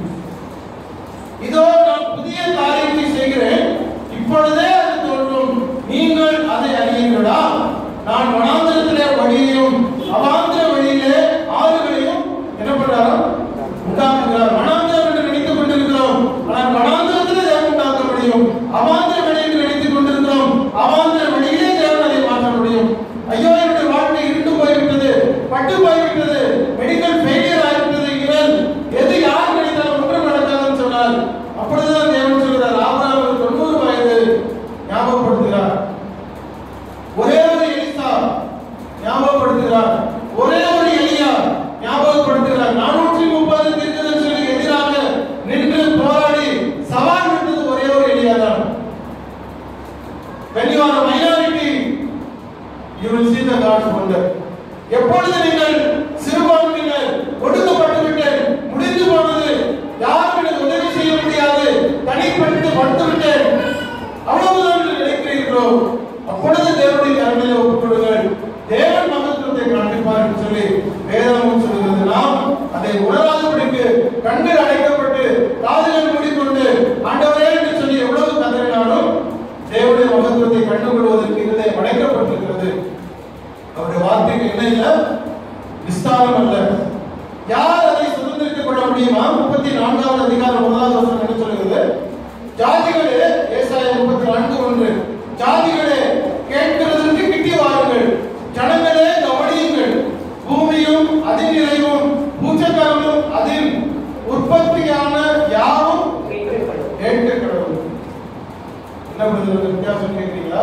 இதோ நான் புதிய காரியத்தை செய்கிறேன் இப்பொழுதே அது தோன்றும் நீங்கள் அதை அறியீர்களா நான் வனாந்திரத்திலே வழியையும் அவாந்திர வழியிலே ஆறுகளையும் என்ன பண்றாரோ உண்டாக்குகிறார் வனாந்திரம் என்று நினைத்துக் கொண்டிருக்கிறோம் ஆனால் வனாந்திரத்திலே தேவன் உண்டாக்க முடியும் அவாந்திர வழி என்று நினைத்துக் கொண்டிருக்கிறோம் அவாந்திர வழியிலே தேவன் அதை மாற்ற முடியும் ஐயோ என்னுடைய வாழ்க்கை இருண்டு போய்விட்டது பட்டு போய்விட்டது மெடிக்கல் ஃபெயிலியர் ஆகிவிட்டது இவன் எது யார் நினைத்தாலும் ஒன்றும் நடக்காதுன்னு சொன்னார் அப்பொழுதுதான் தேவன் சொல்கிறார் ஆபிரகாமுக்கு தொண்ணூறு வயது ஞாபகப்படுத்துகிறார் ஒரே ஒரு எலிசா ஞாபகப்படுத்துகிறார் ஒரே ஒரு எலியா ஞாபகப்படுத்துகிறார் நானூற்றி முப்பது தீர்க்கதரிசிகளுக்கு எதிராக நின்று போராடி சவால் விட்டது ஒரே ஒரு எலியா தான் when you are a minority you will see the God's wonder எப்பொழுது நீங்கள் சிறுபான்மையினர் ஒடுக்கப்பட்டு விட்டேன் முடிந்து போனது யாரும் எனக்கு உதவி செய்ய முடியாது தனிப்பட்டு படுத்து விட்டேன் அவ்வளவுதான் என்று நினைக்கிறீர்களோ அப்பொழுது தேவனுடைய கருணையை ஒப்புக் கொடுங்கள் தேவன் மகத்துவத்தை காண்பிப்பார் என்று சொல்லி வேதமும் சொல்கிறது நாம் அதை உணராதபடிக்கு கண்கள் அடைக்கப்பட்டு காதுகள் மூடிக்கொண்டு ஆண்டவரே என்று சொல்லி எவ்வளவு கதறினாலும் தேவனுடைய மகத்துவத்தை கண்டுகொள்வதற்கு இருதயம் அடைக்கப்பட்டிருக்கிறது அவருடைய வார்த்தைக்கு என்ன இல்ல விஸ்தாரம் அல்ல யார் அதை சுதந்திரித்துக் கொள்ள முடியுமா முப்பத்தி நான்காவது அதிகாரம் முதலாவது வசனம் என்ன சொல்கிறது ஜாதிகளே ஏசாயா முப்பத்தி நான்கு ஒன்று ஜாதிகளே கேட்கிறதற்கு கிட்டி வாருங்கள் ஜனங்களே கவனியுங்கள் பூமியும் அதின் நிறைவும் பூச்சக்கரமும் அதின் உற்பத்தியான யாவும் கேட்க கடவுள் என்ன பிரதர் வித்தியாசம் கேட்கிறீங்களா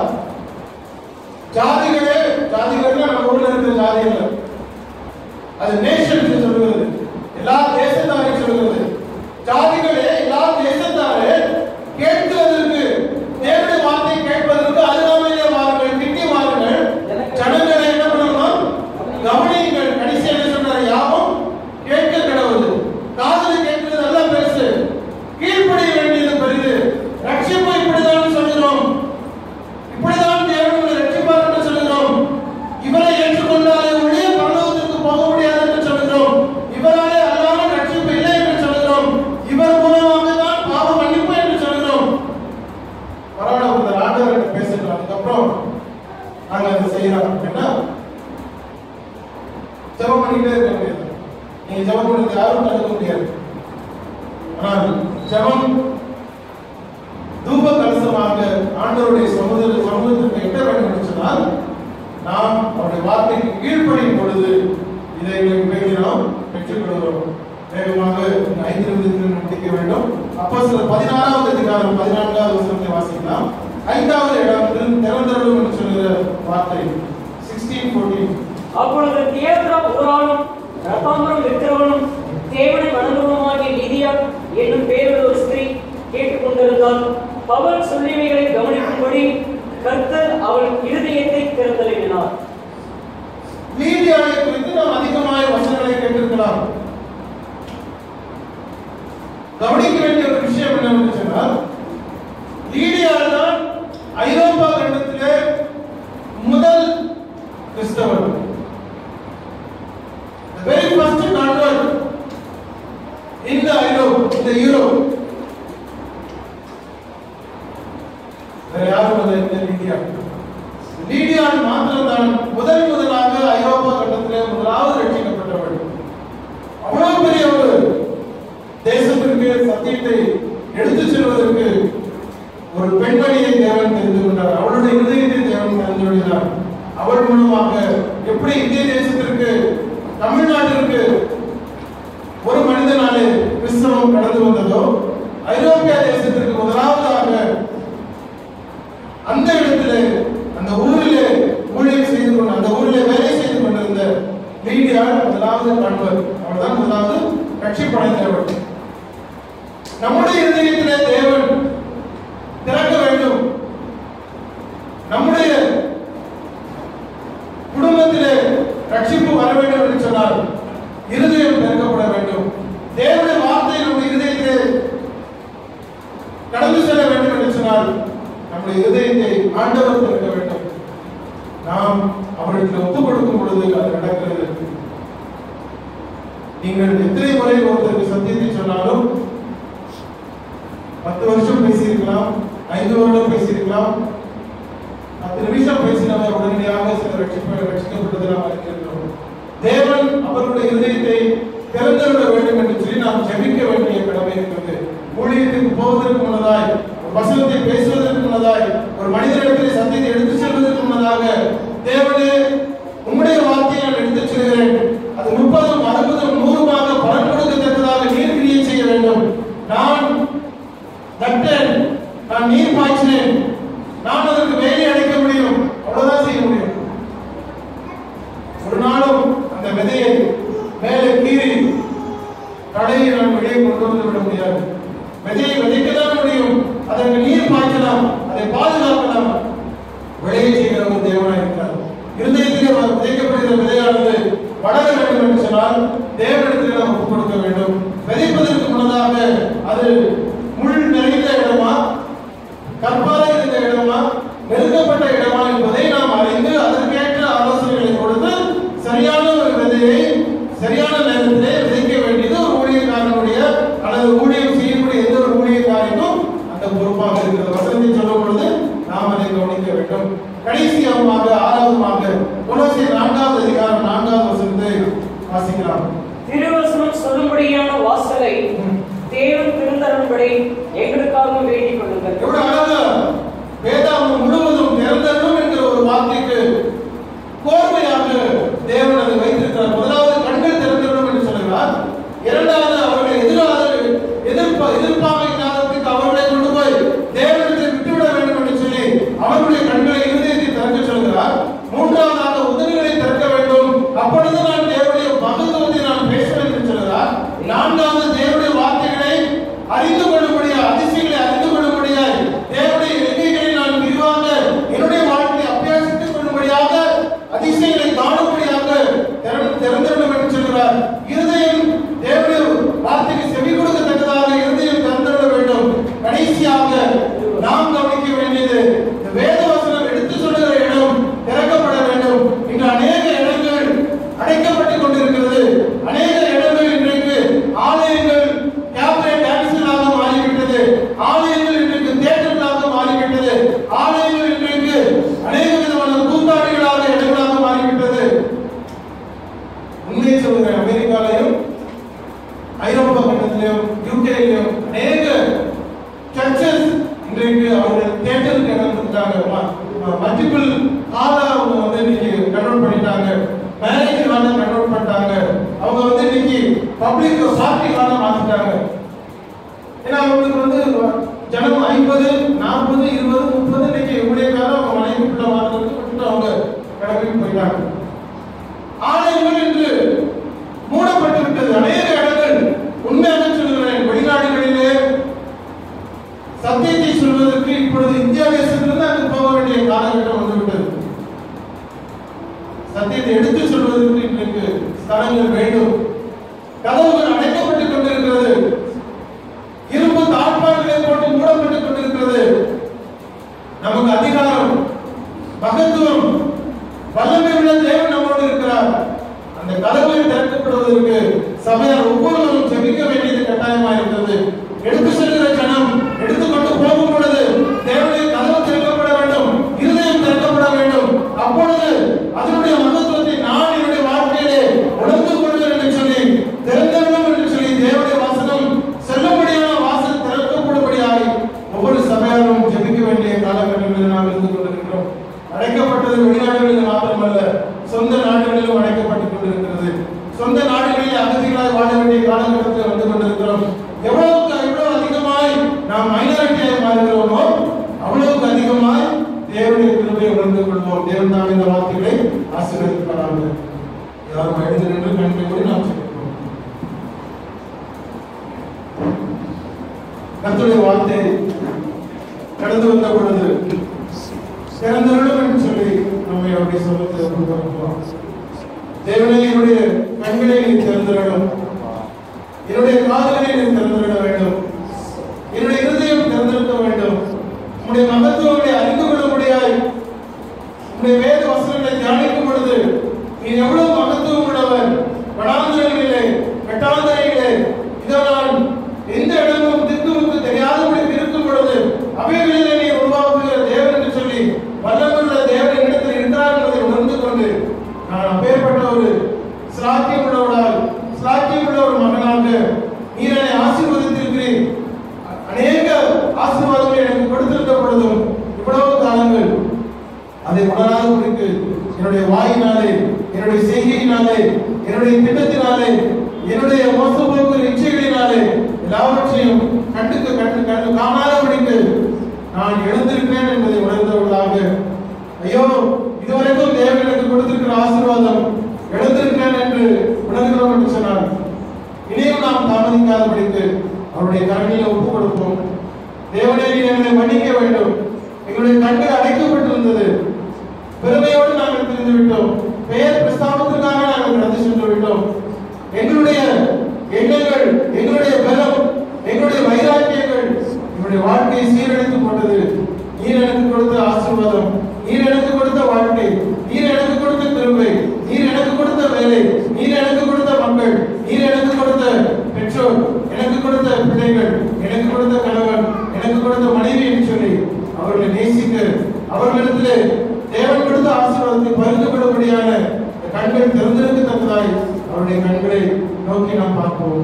ஜாதிகளே ஜாதிகள் நம்ம ஊர்ல இருக்கிற ஜாதிகள் அது நேஷன் சொல்லுகிறது எல்லா தேசத்தாரையும் சொல்லுகிறது ஜாதிகளே எல்லா தேசத்தாரே கேட்கிறதற்கு தேவனுடைய வார்த்தை கேட்பதற்கு அருகாமையிலே வாருங்கள் கிட்டி வாருங்கள் ஜனங்களை என்ன பண்ணணும் கவனியுங்கள் கடைசி என்ன சொல்றாரு யாவும் கேட்க கடவுள் காதுல கேட்கிறது எல்லாம் பெருசு கீழ்ப்படிய வேண்டியது பெரிது ரட்சிப்பு இப்படிதான் சொல்கிறோம் இப்படிதான் தேவன் உங்களை ரட்சிப்பார் என்று சொல்கிறோம் இவரை ஏற்றுக்கொண்டாலே ஒழிய பரலோகத்திற்கு போக முடியாது என்று சொல்கிறோம் இவராலே அல்லாமல் ரட்சிப்பு இல்லை என்று சொல்கிறோம் இவர் மூலமாக தான் பாவ மன்னிப்பு என்று சொல்கிறோம் பரவாயில்ல ஒரு ஆண்டவர் கிட்ட பேசுகிறோம் அதுக்கப்புறம் நாங்க அதை செய்யறோம் அப்படின்னா ஜெபம் பண்ணிட்டே இருக்க முடியாது நீங்க ஜெபம் பண்ணுறது யாரும் தடுக்க முடியாது ஆனால் ஜெபம் தூப கலசமாக ஆண்டவருடைய சமுதிர சமூகத்திற்கு எட்ட வேண்டும் என்று சொன்னால் நாம் அவருடைய வார்த்தைக்கு கீழ்ப்படியும் பொழுது இதை எங்களுக்கு வேண்டி நாம் பெற்றுக்கொள்கிறோம் வேகமாக இந்த ஐந்து நிமிடத்தில் முடிக்க வேண்டும் அப்போ சில பதினாறாவது அதிகாரம் பதினான்காவது வசனத்தை வாசிக்கலாம் ஐந்தாவது இடம் திரு- திறந்தருளும் என்று சொல்கிற வார்த்தை சிக்ஸ்டீன் ஃபோர்டீன் அப்பொழுது தியேத்ரா ஊராளும் ரத்தாம்பரம் விற்கிறவனும் தேவனை வணங்குவனுமாகிய லிதியா என்னும் பேருள்ள ஒரு ஸ்திரீ கேட்டுக்கொண்டிருந்தாள் பவுல் சொல்லியவைகளை கவனிக்கும்படி கர்த்தர் அவள் இருதயத்தை திறந்தளினார் மீடியாவை குறித்து நாம் அதிகமாக வசனங்களை கேட்டிருக்கலாம் கவனிக்க வேண்டிய ஒரு விஷயம் என்னவென்று சொன்னால் லீடியா தான் ஐரோப்பா கண்டத்திலே முதல் கிறிஸ்தவர் The very first convert in the Europe, in the Europe. வேற யாரும் இல்லை இந்த லீடியா லீடியான் மாத்திரம்தான் முதல் முதலாக ஐரோப்பா கண்டத்திலே முதலாவது ரட்சிக்கப்பட்டவள் அவ்வளவு பெரிய ஒரு தேசத்திற்கு சத்தியத்தை எடுத்துச் செல்வதற்கு ஒரு பெண்மணியை தேவன் தெரிந்து கொண்டார் அவளுடைய இருதயத்தை தேவன் தெரிந்து கொண்டார் அவள் மூலமாக எப்படி இந்திய தேசத்திற்கு தமிழ்நாட்டிற்கு ஒரு மனிதனாலே கிறிஸ்தவம் கடந்து வந்ததோ ஐரோப்பிய தேசத்திற்கு முதலாவதாக அந்த இடத்திலே அந்த ஊரிலே ஊழியம் செய்து கொண்டு அந்த ஊரிலே வேலை செய்து கொண்டிருந்த லீடியால் முதலாவது காண்பர் அவர்தான் முதலாவது கட்சி படைத்தவர் நம்முடைய இதயத்திலே தேவன் திறக்க வேண்டும் நம்முடைய குடும்பத்திலே ரட்சிப்பு வர வேண்டும் என்று சொன்னால் இருதயம் திறக்கப்பட வேண்டும் தேவனுடைய வார்த்தை நம்முடைய இருதயத்திலே கடந்து செல்ல வேண்டும் என்று சொன்னால் நம்முடைய இருதயத்தை ஆண்டவர் திறக்க வேண்டும் நாம் அவர்களுக்கு ஒப்புக் கொடுக்கும் பொழுது அது நடக்கிறது நீங்கள் எத்தனை முறை ஒருத்தருக்கு சத்தியத்தை சொன்னாலும் பத்து வருஷம் பேசியிருக்கலாம் ஐந்து வருடம் பேசியிருக்கலாம் பத்து நிமிஷம் பேசினவர் உடனடியாக சில ரட்சிப்ப ரட்சிக்கப்பட்டதை நாம் அறிந்திருக்கிறோம் தேவன் அவர்களுடைய இருதயத்தை திறந்துவிட வேண்டும் என்று சொல்லி நாம் ஜெபிக்க வேண்டிய கடமை இருக்கிறது ஊழியத்துக்கு போவதற்கு முன்னதாய் ஒரு வசனத்தை பேசுவதற்கு முன்னதாய் ஒரு மனிதனிடத்திலே சத்தியத்தை எடுத்து செல்வதற்கு முன்னதாக தேவனே உம்முடைய வார்த்தையை நான் எடுத்துச் செல்கிறேன் அது முப்பதும் அறுபதும் நூறுமாக பலன் கொடுக்கத்தக்கதாக நீர் கிரியை செய்ய வேண்டும் நான் நட்டேன் நான் நீர் பாய்ச்சினேன் நான் அதற்கு வேலை அடைக்க முடியும் அவ்வளவுதான் செய்ய முடியும் ஒரு நாளும் அந்த விதையை மேலே கீறி கடையை நான் வெளியே கொண்டு வந்து விட முடியாது விதையை விதைக்கதான் முடியும் அதற்கு நீர் பாய்ச்சலாம் அதை பாதுகாக்கலாம் விளைய செய்கிற ஒரு தேவனாய் இருக்கிறார் இருதயத்திலே விதைக்கப்படுகிற விதையானது வளர வேண்டும் என்று சொன்னால் தேவனிடத்தில் நாம் ஒப்புக் கொடுக்க வேண்டும் விதைப்பதற்கு முன்னதாக அது முள் நிறைந்த இடமா கற்பாறை இருந்த இடமா நெருக்கப்பட்ட இடமா என்பதை நாம் அறிந்து அதற்கேற்ற ஆலோசனைகளை கொடுத்து சரியான ஒரு விதையை சரியான நேரத்திலே விதைக்க வேண்டியது ஒரு ஊழியக்காரனுடைய அல்லது ஊழியம் செய்யக்கூடிய எந்த ஒரு ஊழியக்காரனுக்கும் அந்த பொறுப்பாக இருக்கிறது வசனத்தை சொல்லும் பொழுது நாம் அதை கவனிக்க வேண்டும் கடைசியாக ஆறாவதுமாக கொலோசியர் நான்காவது அதிகாரம் நான்காவது வசனத்தை வாசிக்கலாம் திருவசனம் சொல்லும்படியான வாசலை தேவன் திருந்தரும்படி எங்களுக்காக வேண்டிக் கொள்ளுங்கள் எவ்வளவு அழகா வேதாகம் முழுவதும் திறந்தரும் என்கிற ஒரு வார்த்தைக்கு கோர்வையாக தேவன் அதை வைத்திருக்கிறார் முதலாவது கண்கள் திறந்தரும் என்று சொல்கிறார் இரண்டாவது அவர்களை எதிராக எதிர்ப்ப எதிர்ப்பாக இல்லாததுக்கு அவர்களை கொண்டு போய் தேவனத்தை விட்டுவிட வேண்டும் என்று சொல்லி அவர்களுடைய கண்களை இருதயத்தை திறக்க சொல்கிறார் மூன்றாவதாக உதவிகளை திறக்க வேண்டும் அப்பொழுது நான் தேவனுடைய மகத்துவத்தை நான் பேசுவேன் என்று சொல்கிறார் நான்காவது தேவனுடைய வார்த்தைகளை அறிந்து கொள்ளும்படியா அதிசயங்களை அறிந்து கொள்ளும்படியா தேவனுடைய இலங்கைகளை நான் விரிவாக என்னுடைய வாழ்க்கையை அபியாசித்துக் கொள்ளும்படியாக அதிசயங்களை காணும்படியாக திறன் திறந்திருக்கும் என்று சொல்கிறார் இருதயம் தேவனுடைய வார்த்தைக்கு செவி கொடுக்கத்தக்கதாக இருதயம் திறந்திருக்க வேண்டும் கடைசியாக நாம் கவனிக்க வேண்டியது இந்த வேத வசனம் எடுத்து சொல்லுகிற இடம் திறக்கப்பட வேண்டும் இன்று அநேக இடங்கள் அடைக்கப்பட்டுக் கொண்டிருக்கிறது அநேக இடங்கள் இன்றைக்கு ஆலயங்கள் கேப்ரே டான்ஸ்களாக மாறிவிட்டது ஆலயங்கள் இன்றைக்கு தேட்டர்களாக மாறிவிட்டது ஆலயங்கள் இன்றைக்கு அநேக விதமான கூத்தாடிகளாக இடங்களாக மாறிவிட்டது உண்மையை சொல்கிறேன் அமெரிக்காலையும் ஐரோப்பா கண்டத்திலும் யூகேலையும் அநேக சர்ச்சஸ் இன்றைக்கு அவர்கள் தேட்டருக்கு இடம் கொடுத்தாங்க மல்டிபிள் ஹாலா அவங்க வந்து இன்னைக்கு கன்வெர்ட் பண்ணிட்டாங்க மேரேஜ் ஹாலா கன்வெர்ட் பண்ணிட்டாங்க அவங்க வந்து இன்னைக்கு பப்ளிக் பார்ட்டி ஹாலா மாத்திட்டாங்க ஏன்னா அவங்களுக்கு வந்து ஜனம் ஐம்பது நாற்பது இருபது முப்பது இன்னைக்கு ஊழியக்காரர் அவங்க மனைவி பிள்ளை மாற்றுறதுக்கு விட்டுட்டு அவங்க கிளம்பி போயிட்டாங்க ஆலயங்கள் இன்று மூடப்பட்டு விட்டது அநேக இடங்கள் உண்மையாக சொல்கிறேன் வெளிநாடுகளிலே சத்தியத்தை சொல்வதற்கு இப்பொழுது இந்தியா தேசத்திலிருந்து அங்கு போக வேண்டிய காலகட்டம் வந்துவிட்டது சத்தியத்தை எடுத்து சொல்வதற்கு இன்றைக்கு ஸ்தலங்கள் வேண்டும் கதவுகள் அடைக்கப்பட்டுக் கொண்டிருக்கிறது இரும்பு தாழ்பாடுகளை போட்டு மூடப்பட்டுக் கொண்டிருக்கிறது நமக்கு அதிகாரம் மகத்துவம் வல்லமை உள்ள தேவன் நம்மோடு இருக்கிறார் அந்த கதவுகள் திறக்கப்படுவதற்கு சபையார் ஒவ்வொருவரும் ஜெபிக்க வேண்டியது கட்டாயமாக இருக்கிறது எடுத்து செல்கிற ஜனம் எடுத்துக்கொண்டு போகும் பொழுது தேவனுடைய கதவு திறக்கப்பட வேண்டும் இருதயம் திறக்கப்பட வேண்டும் அப்பொழுது அதனுடைய மகத்துவத்தை நான் என்னுடைய வாழ்க்கையிலே உணர்ந்து கொள்வேன் என்று சொல்லி திறந்திருக்கும் என்று சொல்லி தேவனுடைய வாசனம் செல்லும்படியான வாசல் திறக்கப்படும்படியாய் ஒவ்வொரு சபையாரும் ஜெபிக்க வேண்டிய காலகட்டங்களில் நாம் இருந்து கொண்டிருக்கிறோம் அடைக்கப்பட்டது வெளிநாடுகளில் மாத்திரமல்ல சொந்த நாடுகளிலும் அடைக்கப்பட்டுக் கொண்டிருக்கிறது சொந்த நாடுகளில் அகதிகளாய் வாழ வேண்டிய காலகட்டத்தில் வந்து கொண்டிருக்கிறோம் எவ்வளவுக்கு எவ்வளவு அதிகமாய் நாம் மைனாரிட்டியாய் மாறுகிறோமோ அவ்வளவுக்கு அதிகமாய் தேவனுடைய கிருபையை உணர்ந்து கொள்வோம் தேவன் நாம் இந்த வார்த்தைகளை ஆசீர்வதிப்பாராக யாரும் எழுந்து நின்று கண்களை மூடி நாம் சொல்லுவோம் கர்த்தருடைய வார்த்தை கடந்து வந்த பொழுது சிறந்தவர்களும் என்று சொல்லி நம்மை அவருடைய சொல்லத்தை கொடுக்கிறோம் தேவனே என்னுடைய கண்களை நீ திறந்திரணும் என்னுடைய காதலை நீ திறந்திட வேண்டும் என்னுடைய இருதயம் திறந்திருக்க வேண்டும் உன்னுடைய மகத்துவங்களை அறிந்து கொள்ள முடியாது உன்னுடைய வேத வசனங்களை தியானிக்கும் பொழுது நீ எவ்வளவு மகத்துவம் உள்ளவர் வடாந்திரங்களிலே கட்டாந்தரையிலே இதோ நான் எந்த இடமும் திக்குமுக்கு தெரியாதபடி இருக்கும் பொழுது அவைகளிலே நீ உருவாக்குகிற தேவன் என்று சொல்லி வல்லமுள்ள தேவன் இடத்தில் இருந்தார் என்பதை உணர்ந்து கொண்டு நான் அப்பேற்பட்ட ஒரு சிலாக்கியம் உள்ளவளால் சிலாக்கியம் உள்ள ஒரு மகனாக நீர் என்னை ஆசீர்வதித்திருக்கிறீர் அ- அநேக ஆசீர்வாதங்களை எனக்கு கொடுத்திருந்த பொழுதும் இவ்வளவு காலங்கள் அதை உணராதவர்களுக்கு என்னுடைய வாயினாலே என்னுடைய செய்கையினாலே என்னுடைய திட்டத்தினாலே என்னுடைய மோசப்போக்கு இச்சைகளினாலே எல்லாவற்றையும் கண்டுக்கு கண்டு கண்டு காணாதபடிக்கு நான் எழுந்திருக்கிறேன் என்பதை உணர்ந்தவர்களாக ஐயோ இதுவரைக்கும் தேவன் எனக்கு கொடுத்திருக்கிற ஆசீர்வாதம் எழுந்திருக்கிறேன் என்று உணர்கிறோம் என்று சொன்னார் இனியும் நாம் தாமதிக்காதபடிக்கு அவருடைய கரங்களில் ஒப்பு கொடுப்போம் தேவனே நீர் எங்களை மன்னிக்க வேண்டும் எங்களுடைய கண்கள் அடைக்கப்பட்டிருந்தது பெருமையோடு நாங்கள் திரிந்து விட்டோம் பெயர் பிரஸ்தாபத்திற்காக நாங்கள் கடந்து சென்று விட்டோம் எங்களுடைய எண்ணங்கள் எங்களுடைய பலம் எங்களுடைய வைராக்கியங்கள் எங்களுடைய வாழ்க்கையை சீரழித்து போட்டது நீர் எனக்கு கொடுத்த ஆசீர்வாதம் நீர் எனக்கு கொடுத்த வாழ்க்கை நீர் எனக்கு கொடுத்த கிருபை நீர் எனக்கு கொடுத்த வேலை நீர் எனக்கு கொடுத்த மக்கள் நீர் எனக்கு கொடுத்த பெற்றோர் எனக்கு கொடுத்த பிள்ளைகள் எனக்கு கொடுத்த கணவன் எனக்கு கொடுத்த மனைவி என்று சொல்லி அவர்களை நேசிக்க அவர்களிடத்திலே தேவன் கொடுத்த ஆசீர்வாதத்தை பகிர்ந்து கொள்ளும்படியான இந்த கண்கள் திறந்திருக்கத்தக்கதாய் அவருடைய கண்களை நோக்கி நாம் பார்ப்போம்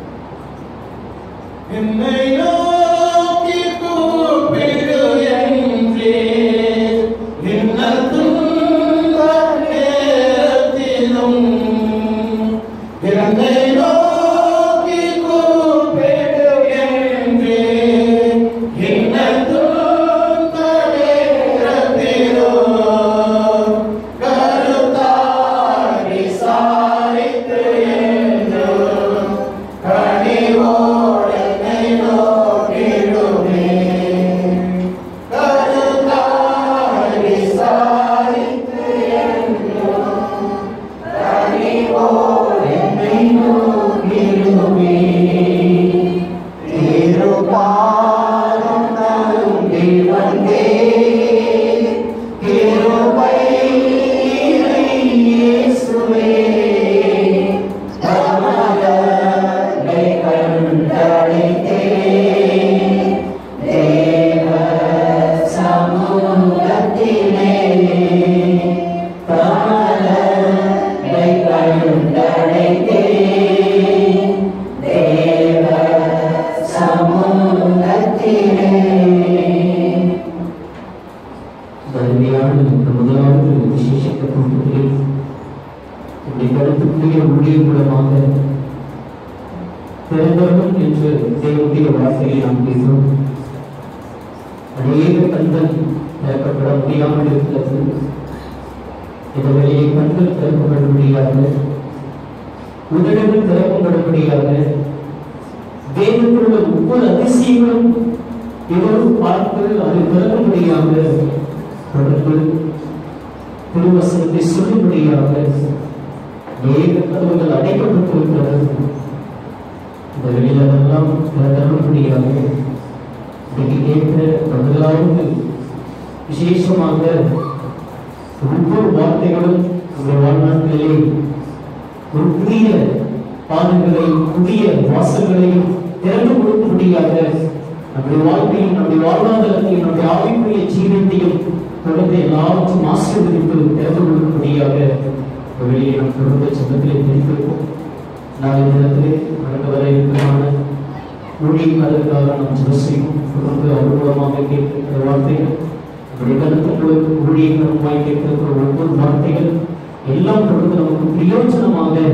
என்னை நோக்கி கூப்பிடு என்றே என்ன துன்ப நேரத்திலும் என்னை நோக்கி கூப்பிடு என்றே என்ன துன்ப நேரத்திலும் கருத்தாய் விசாரித்து என்றும் கனிவோடு என்னை நோக்கிடுமே. கருத்தாய் விசாரித்து என்றும் கனிவோடு என்னை நோக்கிடுமே. திருப்பாதம் நம்பி வந்தேன். கிருபை இறை இயேசுவே கமலனை கண்டடைந்தேன். தேவ சமூகத்திலே கமலனை கண்டடைந்தேன். தேவ சமூகத்திலே அருமையான இந்த முதலாவது விசேஷிக்கப்பட்டு இப்படி கருத்துக்குரிய ஊழியர் மூலமாக பிறந்தவர்கள் என்று தேவனுடைய வார்த்தையை நாம் பேசும் அநேக கண்கள் திறக்கப்பட முடியாமல் இருக்கிறது இந்த வேலையை கண்கள் திறக்கப்பட முடியாது உதடுகள் திறக்கப்பட முடியாது தேவனுடைய ஒவ்வொரு அதிசயங்களும் இதோடு பார்த்து அதை திறக்க முடியாமல் தொடர்ந்து திருவசனத்தை சொல்லும்படியாக அநேக கதவுகள் அடைக்கப்பட்டிருக்கிறது இந்த வெளியிலெல்லாம் திறக்கப்படும்படியாக இன்னைக்கு கேட்கிற முதலாவது விசேஷமாக ஒவ்வொரு வார்த்தைகளும் உங்கள் வாழ்நாட்களிலே ஒரு புதிய பாதங்களை புதிய வாசல்களையும் திறந்து கொடுக்கும்படியாக நம்முடைய வாழ்க்கையும் நம்முடைய வாழ்வாதாரத்தையும் நம்முடைய ஆவிக்குரிய ஜீவத்தையும் தொடர்ந்து எல்லாவற்றும் ஆசீர்வதித்து திறந்து கொடுக்கும்படியாக இந்த வெளியே நாம் தொடர்ந்து சங்கத்திலே தெரிவித்திருப்போம் நாளை தினத்திலே நடந்து வர இருக்கிறமான ஊழியர்களுக்காக நாம் ஜெபசெய்வோம் தொடர்ந்து அவர் மூலமாக கேட்கிற வார்த்தைகள் நம்முடைய கருத்துக்களுக்கு ஊழியர்களுமாய் கேட்கிற ஒவ்வொரு வார்த்தைகள் எல்லாம் தொடர்ந்து நமக்கு பிரயோஜனமாக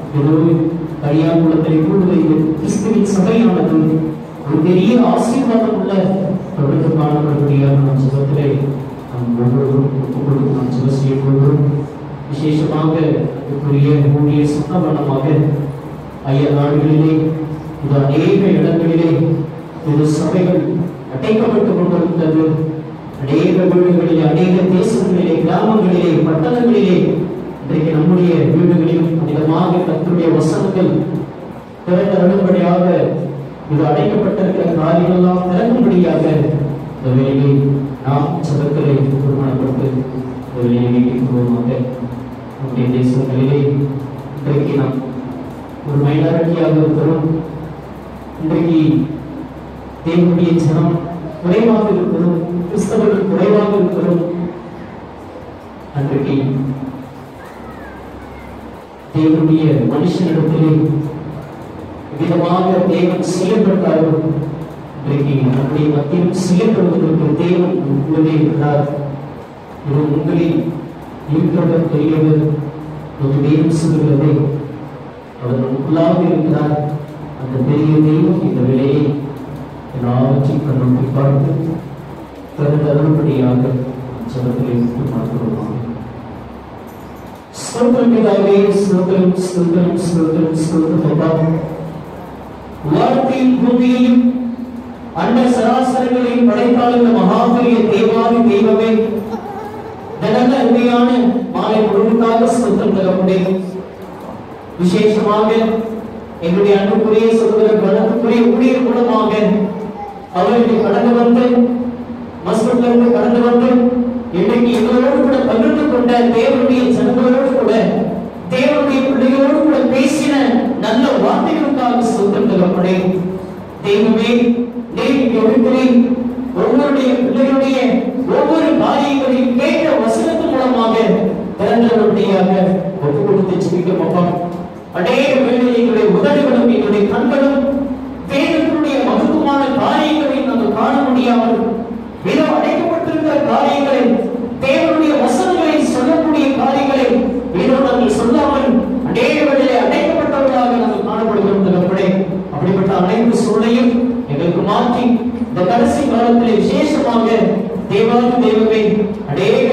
ஏதோ கரியாங்குளத்தில் கூடுவது கிறிஸ்துவின் சபையானது ஒரு பெரிய ஆசீர்வாதம் உள்ள தொடர்ந்து காணப்படக்கூடிய நம் சுகத்திலே நாம் ஒவ்வொருவரும் ஒப்புக் கொடுத்து நாம் சுக செய்ய போகிறோம் விசேஷமாக அதுக்குரிய ஊழிய சுத்தவனமாக ஐய நாடுகளிலே இது அநேக இடங்களிலே இது சபைகள் அடைக்கப்பட்டு கொண்டிருந்தது அநேக வீடுகளிலே அநேக தேசங்களிலே கிராமங்களிலே பட்டணங்களிலே இன்றைக்கு நம்முடைய வீடுகளிலும் அதிகமாக கர்த்தருடைய வசனங்கள் திறந்த அழும்படியாக இது அடைக்கப்பட்டிருக்கிற காரியமெல்லாம் திறக்கும்படியாக இந்த வேலையை நாம் சபத்திலே திருமணப்பட்டு இந்த வேலையை நீட்டிக்குவோமாக நம்முடைய தேசங்களிலே இன்றைக்கு நாம் ஒரு மைனாரிட்டியாக இருக்கிறோம் இன்றைக்கு தேவனுடைய ஜனம் குறைவாக இருக்கிறோம் கிறிஸ்தவர்கள் குறைவாக இருக்கிறோம் அன்றைக்கு தேவனுடைய மனுஷனிடத்திலே விதமாக தேவன் செய்யப்பட்டாரோ இன்றைக்கு நம்முடைய மத்தியில் செய்யப்படுவதற்கு தேவன் உள்ளதே இருக்கிறார் இது உங்களில் இருக்கிறவர் பெரியவர் ஒரு தேவன் சொல்லுகிறதே அவர் நமக்குள்ளாக இருக்கிறார் அந்த பெரிய தெய்வம் இந்த விலையை எல்லாவற்றையும் கண்ணோக்கி பார்த்து கருதரும்படியாக ஜபத்திலே விட்டு பார்க்கிறோம் ஸ்தோத்திரம் பிதாவே ஸ்தோத்திரம் ஸ்தோத்திரம் ஸ்தோத்திரம் ஸ்தோத்திரம் அப்பா வானத்தையும் பூமியையும் அண்ட சராசரங்களையும் படைத்தால் இந்த மகாபெரிய தேவாதி தெய்வமே நல்ல அருமையான மாலை முழுவதுக்காக ஸ்தோத்திரம் தரப்படே விசேஷமாக எங்களுடைய அன்புக்குரிய சொல்கிற கணக்குரிய ஊழியர் மூலமாக அவர்களுக்கு கடந்து வந்து மஸ்கட்டிலிருந்து கடந்து வந்து இன்றைக்கு எங்களோடு கூட பகிர்ந்து கொண்ட தேவனுடைய ஜனங்களோடு கூட தேவனுடைய பிள்ளைகளோடு கூட பேசின நல்ல வார்த்தைகளுக்காக சொந்தம் தரப்படே தெய்வமே நீர் இருக்கிறேன் ஒவ்வொருடைய பிள்ளைகளுடைய ஒவ்வொரு காரியங்களையும் கேட்ட வசனத்தின் மூலமாக திறந்தவருடையாக ஒப்பு கொடுத்து ஜெபிக்கிறோம் அப்பா அநேக வேளையில் எங்களுடைய உதடுகளும் எங்களுடைய கண்களும் வேதத்தினுடைய மகத்துவமான காரியங்களை நாங்கள் காண முடியாமல் ஏதோ அடைக்கப்பட்டிருக்கிற காரியங்களை தேவனுடைய வசனங்களை சொல்லக்கூடிய காரியங்களை ஏதோ நாங்கள் சொல்லாமல் அநேக வேளையிலே அடைக்கப்பட்டவர்களாக நாங்கள் காணப்படுகிறோம் தகப்படே அப்படிப்பட்ட அனைத்து சூழலையும் எங்களுக்கு மாற்றி இந்த கடைசி காலத்திலே விசேஷமாக தேவாதி தெய்வமே அநேக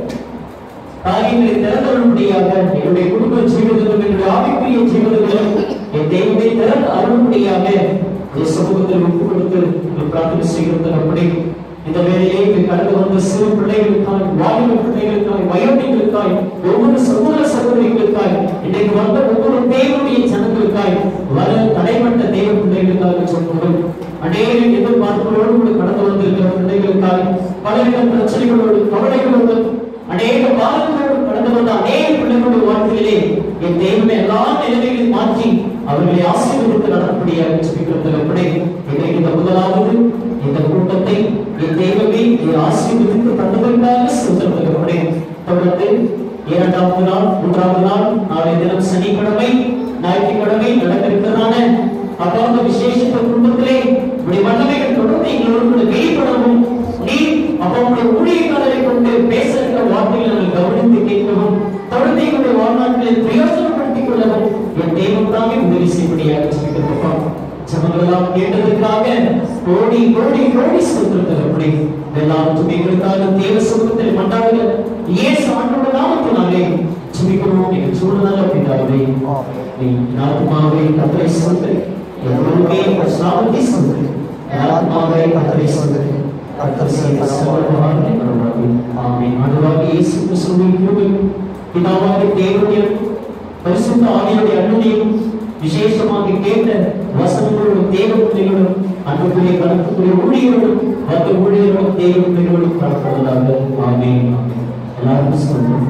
காரியங்களை திறந்தரும்படியாக என்னுடைய குடும்ப ஜீவிதங்களும் என்னுடைய ஆவிக்குரிய ஜீவிதங்களும் என் தெய்வத்தை திறந்து அருள்படியாக இந்த சமூகத்தில் ஒப்பு கொடுத்து ஒரு பிரார்த்தனை செய்கிறது அப்படி இந்த வேலையை இங்கு கடந்து வந்த சிறு பிள்ளைகளுக்காய் வாலிப பிள்ளைகளுக்காய் வயோதிகளுக்காய் ஒவ்வொரு சகோதர சகோதரிகளுக்காய் இன்றைக்கு வந்த ஒவ்வொரு தேவனுடைய ஜனங்களுக்காய் வர தடைப்பட்ட தேவ பிள்ளைகளுக்காக சொல்கிறோம் அநேக எதிர்பார்ப்புகளோடு கூட கடந்து வந்திருக்கிற பிள்ளைகளுக்காய் பலவித பிரச்சனைகளோடு கவலைகளோடு அநேக பாதங்களோடு கடந்து வந்த அநேக பிள்ளைகளுடைய வாழ்க்கையிலே என் தெய்வமே எல்லா நிலைமைகளையும் மாற்றி அவர்களை ஆசீர்வதித்து நடத்தபடியாக ஜெபிக்கிறது எப்படி இன்றைக்கு இந்த முதலாவது இந்த கூட்டத்தை என் தெய்வமே நீ ஆசீர்வதித்து தந்ததற்காக சொல்லுகிறபடி தொடர்ந்து இரண்டாவது நாள் மூன்றாவது நாள் நாளை தினம் சனிக்கிழமை ஞாயிற்றுக்கிழமை நடந்திருக்கிறதான அதாவது விசேஷத்த குடும்பத்திலே இப்படி வல்லமைகள் தொடர்ந்து எங்களோடு கூட வெளிப்படவும் நீ அவனுடைய ஊழியக்காரரை கொண்டு பேச இருக்கிற வார்த்தைகளை நாங்கள் கவனித்து கேட்கவும் தொடர்ந்து எங்களுடைய வாழ்நாட்களில் பிரயோஜனப்படுத்திக் கொள்ளவும் என் தெய்வம் தாமே உதவி செய்யப்படியாக சொல்லிக்கிறோம் ஜனங்களெல்லாம் கேட்டதற்காக கோடி கோடி கோடி சுத்திரத்தரப்படி எல்லாரும் எங்களுக்காக தேவ சுத்தத்தில் மண்டாடுக இயேசு ஆண்டோட நாமத்தினாலே ஜெபிக்கிறோம் எங்கள் சூழ்நிலை பிதாவே நீ ஆத்மாவை கத்தரை சொந்தரி எவ்வளவுமே சாபத்தை சொந்தரி ஆத்மாவை கத்தரை சொந்தரி கத்தர் செய்த சர்வமான ஆமென் ஆண்டவராக இயேசு கிறிஸ்துவின் கிருபை பிதாவாக தேவனுடைய பரிசுத்த ஆவியுடைய அன்பையும் விசேஷமாக கேட்ட வசனங்களோடும் தேவ பிள்ளைகளும் அன்புக்குரிய கணக்குரிய ஊழியர்களும் மற்ற ஊழியர்களும் தேவ பிள்ளைகளும் கலப்படுவதாக ஆமென் ஆமென். எல்லாருக்கும் சொல்றோம்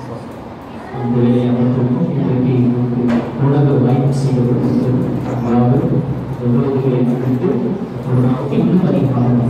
அந்த வேலையை அமர்த்திருக்கோம் இன்றைக்கு நமக்கு உலக வாய்ப்பு செய்யப்பட்டிருக்கிறது அதாவது உலகங்களை விட்டு ஒரு நாளைக்கு இன்னும் அதிகமாக